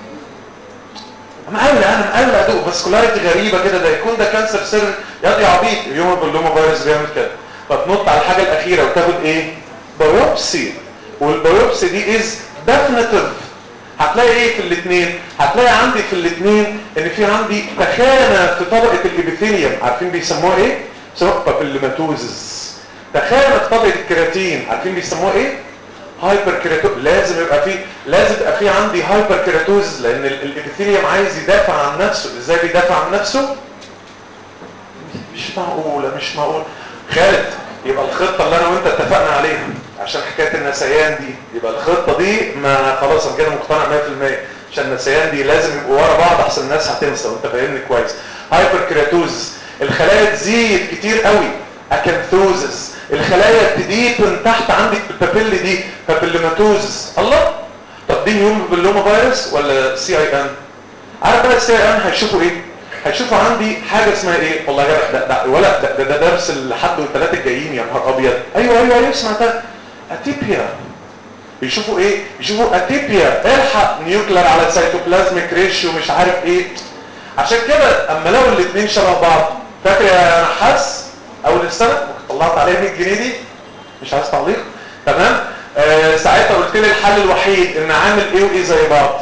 مقلق انا مقلق ادوق فاسكولاريتي غريبه كده ده يكون ده كانسر سر يا دي عبيط اليوم البلوما فيروس بيعمل كده فتنط على الحاجه الاخيره وتاخد ايه بايوبسي والبايوبسي دي از ديفينيتيف هتلاقي ايه في الاثنين هتلاقي عندي في الاثنين ان في عندي تخانه في طبقه الابيثيليوم عارفين بيسموها ايه سواء بابيلوماتوزز تخانه في طبقه الكيراتين عارفين بيسموها ايه هايبر كيراتوز لازم يبقى في لازم يبقى في عندي هايبر كيراتوز لان الابيثيليوم عايز يدافع عن نفسه ازاي بيدافع عن نفسه مش معقوله مش معقول خالد يبقى الخطه اللي انا وانت اتفقنا عليها عشان حكايه النسيان دي يبقى الخطه دي ما خلاص انا كده مقتنع 100% عشان النسيان دي لازم يبقوا ورا بعض احسن الناس هتنسى وانت فاهمني كويس هايبر كرياتوزس الخلايا تزيد كتير قوي اكانثوزس الخلايا تزيد من تحت عندك البابيل دي بابيلوماتوزس الله طب دي هيومن بابيلوما فيروس ولا سي اي ان عارف بقى السي اي ان هيشوفوا ايه هيشوفوا عندي حاجه اسمها ايه والله يا جدع ده, ده ولا ده, ده, ده درس الحد والثلاثه الجايين يا نهار ابيض ايوه ايوه ايوه سمعتها اتيبيا بيشوفوا ايه بيشوفوا اتيبيا الحق نيوكلر على سيتوبلازميك ريشيو مش عارف ايه عشان كده اما لو الاثنين شبه بعض فاكر يا نحاس اول السنه طلعت عليها 100 جنيه دي مش عايز تعليق تمام آه ساعتها قلت لي الحل الوحيد ان عامل ايه وايه زي بعض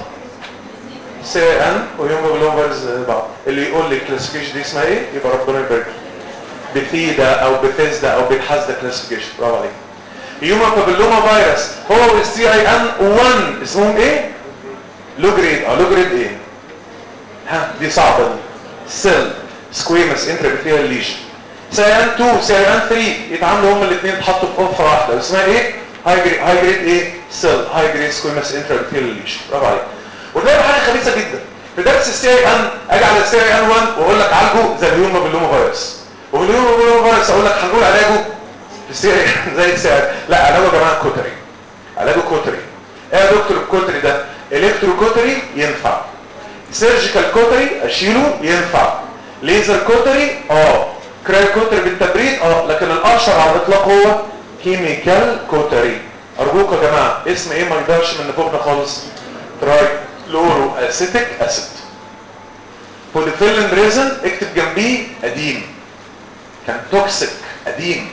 سي ان ويوم بلوفرز زي بعض اللي يقول لي الكلاسيفيكيشن دي اسمها ايه يبقى ربنا يبارك بثيدا او بثيزدا او بتحزدا كلاسيفيكيشن برافو عليك هيومن بابيلوما فيروس هو والسي اي ان 1 اسمهم ايه لو جريد اه لو جريد ايه ها دي صعبه دي سيل سكويمس انترابيثيال ليجن سي ان 2 سي ان 3 يتعاملوا هما الاثنين اتحطوا في اوفر واحده اسمها ايه هاي جريد هاي جريد ايه سيل هاي جريد سكويمس انترابيثيال ليجن برافو عليك وده حاجه خبيثه جدا في درس السي اي ان اجي على السي اي ان 1 واقول لك عالجه زي الهيومن بابيلوما فيروس والهيومن بابيلوما فيروس اقول لك هنقول علاجه السي زي السي لا علاجه يا جماعه كوتري علاجه كوتري ايه يا دكتور الكوتري ده الكترو كوتري ينفع سيرجيكال كوتري اشيله ينفع ليزر كوتري اه كراي كوتري بالتبريد اه لكن الاشهر على الاطلاق هو كيميكال كوتري ارجوك يا جماعه اسم ايه ما يقدرش من فوقنا خالص تراي فلورو اسيتيك اسيد بوليفيلين ريزن اكتب جنبيه قديم كان توكسيك قديم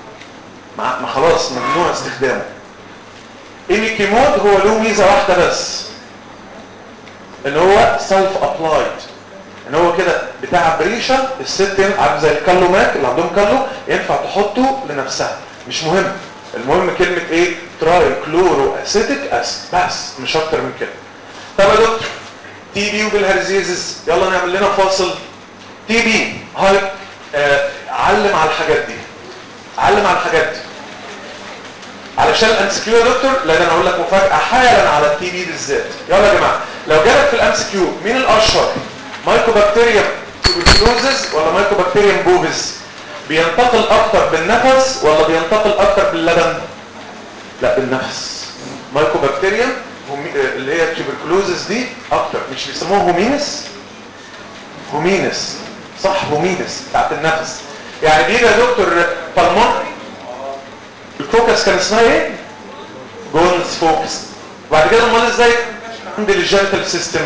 ما خلاص ممنوع استخدامه الكيمود هو له ميزه واحده بس ان هو سيلف ابلايد ان هو كده بتاع بريشه الست عارف زي الكالوماك اللي عندهم كالو ينفع تحطه لنفسها مش مهم المهم كلمه ايه تراي كلورو اسيتيك اسيد بس مش اكتر من كده طب يا دكتور تي بي وبالهرزيزز يلا نعمل لنا فاصل تي بي هاي آه علم على الحاجات دي علم على الحاجات دي علشان الام كيو يا دكتور لان انا اقول لك مفاجاه حالا على التي بي بالذات يلا يا جماعه لو جالك في الام كيو مين الاشهر مايكوبكتيريوم تيوبركلوزز ولا مايكوبكتيريوم بوفيس بينتقل اكتر بالنفس ولا بينتقل اكتر باللبن لا بالنفس مايكوبكتيريوم اللي هي التيوبركلوزز دي اكتر مش بيسموها هومينس هومينس صح هومينس بتاعت النفس يعني بيجي يا دكتور بالمون الفوكس كان اسمها ايه جونز فوكس وبعد كده امال ازاي عند الجينيتال سيستم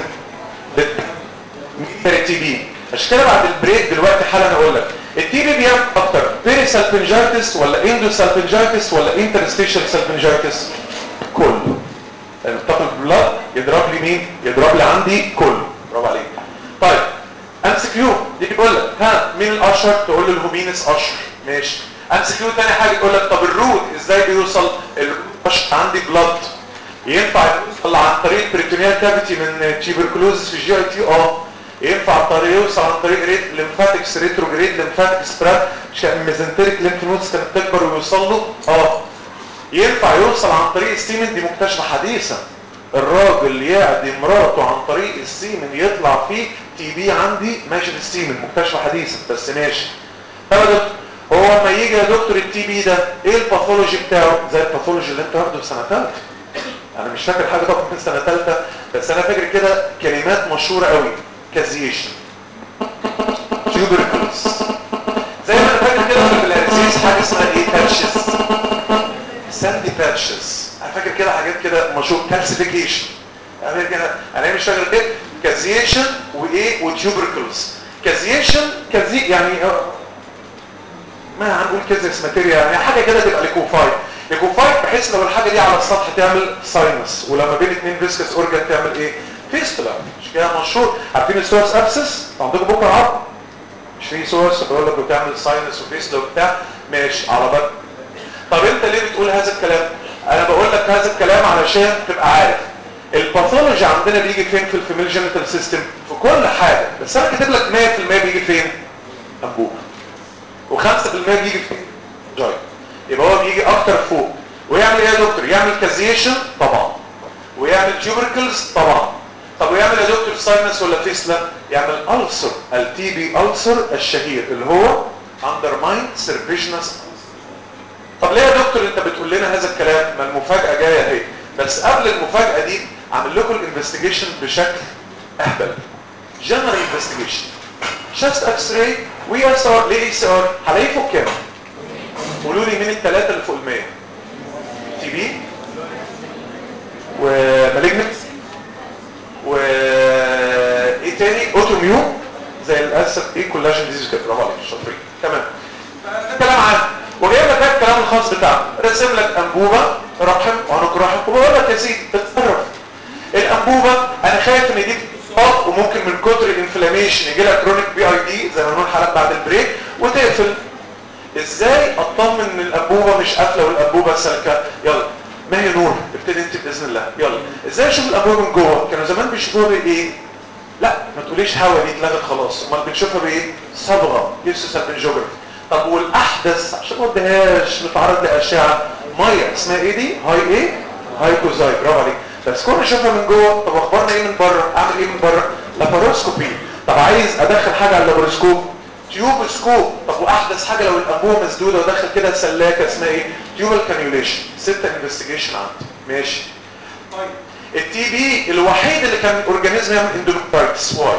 تي بي عشان كده بعد البريك دلوقتي حالا اقول لك التي بي بيعمل اكتر بيري سالفنجايتس ولا اندو سالفنجايتس ولا انترستيشن سالفنجايتس كله الطاقه البلاد يضرب لي مين يضرب لي عندي كله برافو عليك طيب ام سي كيو دي بيقول لك ها مين الاشهر تقول له الهومينس اشهر ماشي ام سي كيو تاني حاجه تقول لك طب الروت ازاي بيوصل الروت عندي بلاد ينفع يوصل عن طريق بريتونيال كافيتي من تيبركلوز في الجي اي تي اه ينفع عن طريق يوصل عن طريق ريت ليمفاتكس ريتروجريد ليمفاتيك سبراد عشان ميزنتريك ليمف نودز كانت تكبر ويوصل له اه ينفع يوصل عن طريق السيمن دي مكتشفه حديثا الراجل يعدي مراته عن طريق السيمن يطلع فيه تي بي عندي ماشي في السيمن مكتشفه حديثا بس ماشي طب يا دكتور هو لما يجي يا دكتور التي بي ده ايه الباثولوجي بتاعه زي الباثولوجي اللي انت واخده في سنه ثالثه انا مش فاكر حاجه طبعا من سنه ثالثه بس انا فاكر كده كلمات مشهوره قوي كازيشن تيوبركلوز زي ما انا فاكر كده في الهرسيس حاجه اسمها ايه باتشز ساندي باتشز انا فاكر كده حاجات كده مشهور كالسيفيكيشن انا كده انا مش فاكر ايه كازيشن وايه وتيوبركلوز كازيشن كازي يعني ما هنقول كازيكس ماتيريال يعني حاجه كده تبقى ليكوفايد ليكوفايد بحيث لو الحاجه دي على السطح تعمل ساينس ولما بين اثنين فيسكس اورجان تعمل ايه فيستولا مش كده مشهور عارفين السورس ابسس عندكم بكره عرض مش في سورس بيقول لك بتعمل ساينس وفيستولا وبتاع ماشي على بال طب انت ليه بتقول هذا الكلام انا بقول لك هذا الكلام علشان تبقى عارف الباثولوجي عندنا بيجي فين في الفيميل جينيتال سيستم في كل حاجه بس انا كاتب لك 100% بيجي فين انبوب و5% بيجي فين جاي يبقى هو بيجي اكتر فوق ويعمل ايه يا دكتور يعمل كازيشن طبعا ويعمل تيوبركلز طبعا طب ويعمل يا دكتور ساينس ولا فيسلا يعمل ألسر التي بي ألسر الشهير اللي هو اندرماين سيرفيشنس طب ليه يا دكتور انت بتقول لنا هذا الكلام ما المفاجأة جاية اهي بس قبل المفاجأة دي عامل لكم الانفستيجيشن بشكل اهبل جنرال انفستيجيشن شاست اكس راي وي اس ار ليه اي سي ار هلاقيه فوق كام قولوا لي مين الثلاثه اللي فوق ال100 تي بي ومالجنت و ايه تاني اوتوميون زي الاسف ايه كولاجين ديزيز كده برافو عليك شاطرين تمام ده كلام عام وجايب لك بقى الكلام الخاص بتاعه رسم لك انبوبه رحم عنق رحم وبقول لك يا سيدي اتصرف الانبوبه انا خايف ان دي تصاب وممكن من كتر الانفلاميشن يجي لها كرونيك بي اي دي زي ما بنقول حالات بعد البريك وتقفل ازاي اطمن ان الانبوبه مش قافله والانبوبه سالكه يلا ما هي نور ابتدي انت باذن الله يلا ازاي اشوف الانبوبه من جوه كانوا زمان بيشوفوها بايه لا ما تقوليش هوا دي اتلغت خلاص امال بنشوفها بايه صبغه يوسف سالبنجوجرافي طب والاحدث عشان ما اديهاش نتعرض لاشعه ميه اسمها ايه دي هاي ايه هاي كوزاي برافو عليك بس كون اشوفها من جوه طب اخبارنا ايه من بره اعمل ايه من بره لاباروسكوبي طب عايز ادخل حاجه على اللاباروسكوب تيوب سكوب طب واحدث حاجه لو الانبوبه مسدوده ودخل كده سلاكه اسمها ايه تيوبال كانيوليشن ستة انفستيجيشن عندي ماشي طيب التي بي الوحيد اللي كان اورجانيزم يعمل اندوميترايتس واي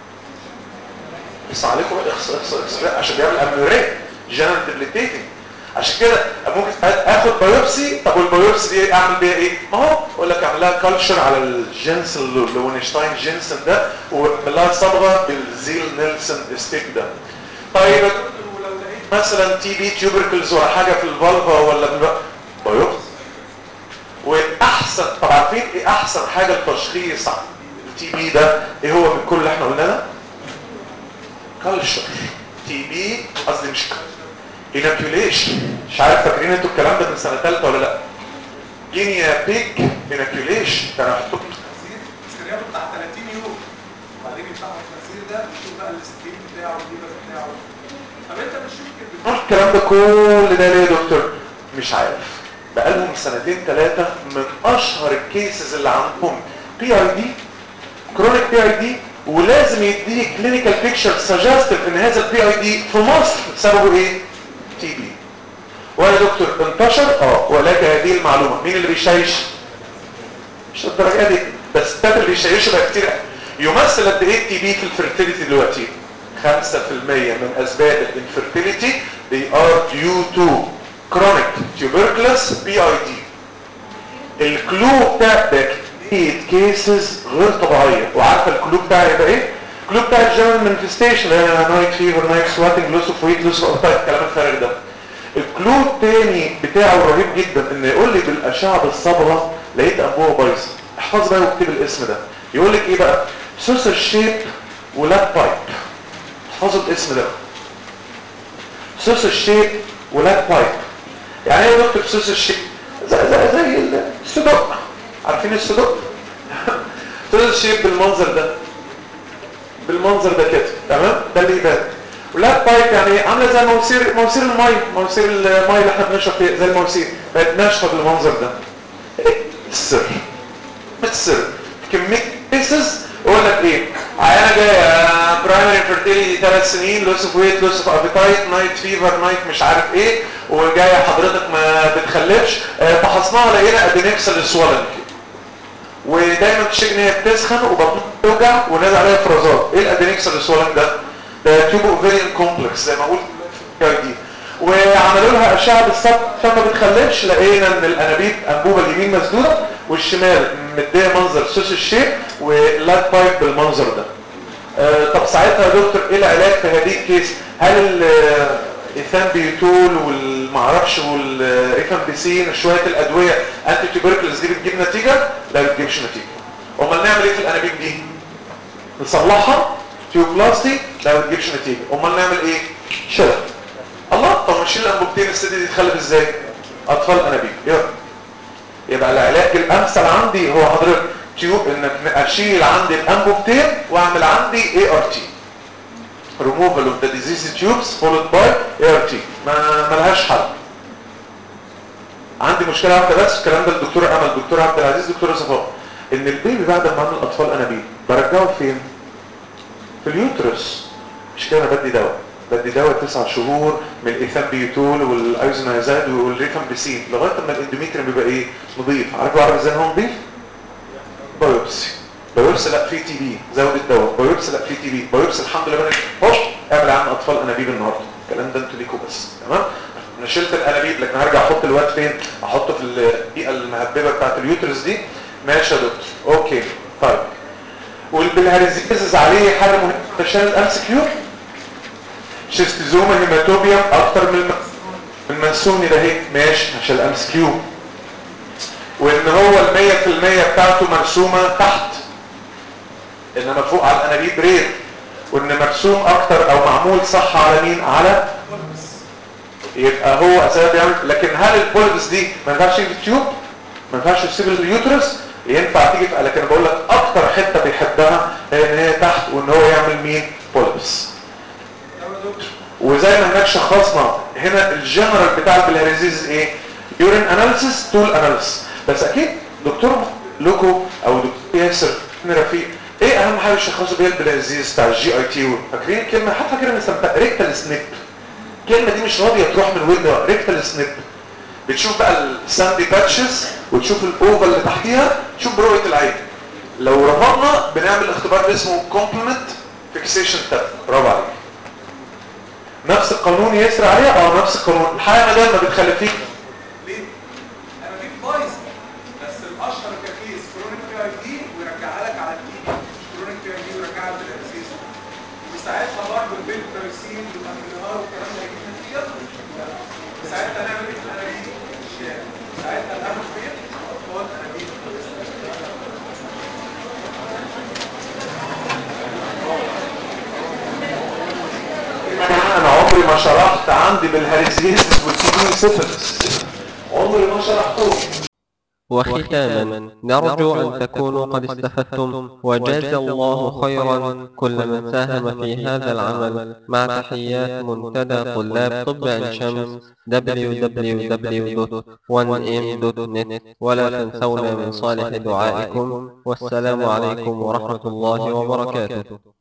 بس عليكم اخص اخص اخص عشان بيعمل اميوريه جنرال ديبليتيتنج عشان كده ممكن اخد بايوبسي طب والبايوبسي دي اعمل بيها ايه ما هو اقول لك اعمل لها كلتشر على الجنس اللونشتاين جينسن ده واعمل لها صبغه بالزيل نيلسون ستيك ده طيب ولو لقيت مثلا تي بي تيوبركلز ولا حاجه في الفالفا ولا في بايوبسي واحسن طب عارفين ايه احسن حاجه لتشخيص التي بي ده ايه هو من كل اللي احنا قلنا ده كلتشر تي بي قصدي مش اناكيوليشن مش عارف فاكرين انتوا الكلام ده من سنه ثالثه ولا لا جينيا بيج اناكيوليشن كان هحطه السكريات بتاع 30 يوم وبعدين يفتحوا الخنزير ده ويشوف بقى السكرين بتاعه والليفر بتاعه طب انت بتشوف كده نروح الكلام ده كل ده ليه يا دكتور مش عارف بقالهم سنتين ثلاثة من اشهر الكيسز اللي عندهم بي اي دي كرونيك بي اي دي ولازم يديك كلينيكال بيكتشر سجستيف ان هذا البي اي دي في مصر سببه ايه تي بي ويا دكتور انتشر اه ولك هذه المعلومة مين اللي بيشيش مش الدرجة دي بس التات اللي بيشيشوا بقى كتير يمثل قد ايه التي بي في الفيرتيليتي دلوقتي 5% من اسباب الانفيرتيليتي they are due to chronic tuberculosis PID الكلو بتاع ده كيسز غير طبيعية وعارفة الكلو بتاعي يبقى ايه؟ الكلو بتاع الجنرال مانيفستيشن نايت فيفر نايت سواتنج لوس اوف ويت لوس اوف طيب الكلام الفارغ ده الكلو التاني بتاعه رهيب جدا ان يقول لي بالاشعه بالصبغه لقيت انبوبه بايظه احفظ بقى واكتب الاسم ده يقول لك ايه بقى سوسر شيب ولاب بايب احفظوا الاسم ده سوسر شيب ولاب بايب يعني ايه يا دكتور سوسر شيب زي زي زي الصدق عارفين الصدق سوسر شيب بالمنظر ده بالمنظر ده كده تمام ده اللي يبان ولاب بايب يعني عامله زي مواسير مواسير الميه مواسير الميه اللي احنا بنشرب فيها زي المواسير بقت ناشفه بالمنظر ده ايه السر السر كميه كيسز اقول لك ايه عيانه جايه برايمري انفيرتيليتي ثلاث سنين لوس اوف ويت لوس اوف ابيتايت نايت فيفر نايت مش عارف ايه وجايه حضرتك ما بتخلفش آه، فحصناها لقينا ادينكسل سوالنج ودايما تشتكي ان هي بتسخن وبطنها بتوجع ونازل عليها افرازات ايه الادينكسل سوالنج ده ده تيوب اوفيريان كومبلكس زي ما قلت في دي وعملوا لها اشعه بالصبر عشان ما بتخلفش لقينا ان الانابيب انبوبه اليمين مسدوده والشمال مديه منظر سوس الشيب واللات بايب بالمنظر ده آه طب ساعتها يا دكتور ايه العلاج في هذه الكيس هل الايثان بيوتول والمعرفش والريفامبيسين شويه الادويه انتي تيوبركلز دي بتجيب نتيجه لا بتجيبش نتيجه امال نعمل ايه في الانابيب دي نصلحها تيوبلاستي لا ما بتجيبش نتيجه امال نعمل ايه شلل الله طب نشيل الانبوبتين الست دي تتخلف ازاي اطفال انابيب يلا يبقى العلاج الامثل عندي هو حضرتك تيوب انك اشيل عندي الانبوبتين واعمل عندي اي ار تي removal of the disease tubes followed by ART ما ملهاش حل عندي مشكله واحده بس الكلام ده الدكتور امل الدكتور عبد العزيز الدكتور صفاء ان البيبي بعد ما عمل اطفال انابيب برجعه فين في اليوترس مش كده انا بدي دواء بدي دواء تسع شهور من الايثامبيوتول والايزونايزاد والريفامبيسين لغايه ما الاندوميتريوم بيبقى ايه نظيف عارف بعرف ازاي إن هو نظيف بايوبسي بايوبسي لا في تي بي زود الدواء بايوبسي لا في تي بي بايوبسي الحمد لله بنت هوش اعمل عن اطفال انابيب النهارده الكلام ده انتوا ليكوا بس تمام انا شلت الانابيب لكن هرجع احط الواد فين احطه في البيئه المهببه بتاعت اليوترس دي ماشي يا دكتور اوكي طيب والبلهارزيز عليه حاجه مهمه عشان الامس كيو شيستوزوما هيماتوبيا اكتر من الم- من المنسوني ده اهي ماشي عشان الامس كيو وان هو المية في المية بتاعته مرسومة تحت انما فوق على الانابيب رير وان مرسوم اكتر او معمول صح على مين على يبقى هو اساسا بيعمل لكن هل البولبس دي ما ينفعش تيجي في التيوب ما ينفعش تسيب اليوترس ينفع تيجي في لكن بقول لك اكتر حته بيحبها هي ان هي تحت وان هو يعمل مين بولبس وزي ما هناك شخصنا هنا الجنرال بتاع البلهارزيز ايه يورين اناليسيس تول اناليسيس بس اكيد دكتور لوكو او دكتور ياسر ابن رفيق ايه اهم حاجه يشخصوا بيها البلهارزيز بتاع الجي اي تي فاكرين الكلمه حتى فاكرين نسميها ريكتال سنيب الكلمه دي مش راضيه تروح من ودني ريكتال سنيب بتشوف بقى الساندي باتشز وتشوف الاوفال اللي تحتيها تشوف برؤيه العين لو رفضنا بنعمل اختبار اسمه كومبلمنت فيكسيشن تاب برافو عليك نفس القانون يسري عليها اه نفس القانون الحقيقه مدام ما بتخلفيك ليه؟ انا جيت بايظ بس الاشهر ككيس كرونيك بي اي دي ويرجعها لك على الدي مش كرونيك بي اي دي ويرجعها للابسيس وساعتها برضه البنت ترسين والانهار والكلام ده يجيب نتيجه ساعتها نعمل ايه في الانابيب؟ الشارع ساعتها نعمل فين؟ اطفال انابيب انا عمري ما شرحت عندي بالهرزيز والتيبي سيفلس عمري ما شرحته وختاما نرجو أن تكونوا قد استفدتم وجاز الله خيرا كل من ساهم في هذا العمل مع تحيات منتدى طلاب طب عين شمس www.1m.net ولا تنسونا من صالح دعائكم والسلام عليكم ورحمة الله وبركاته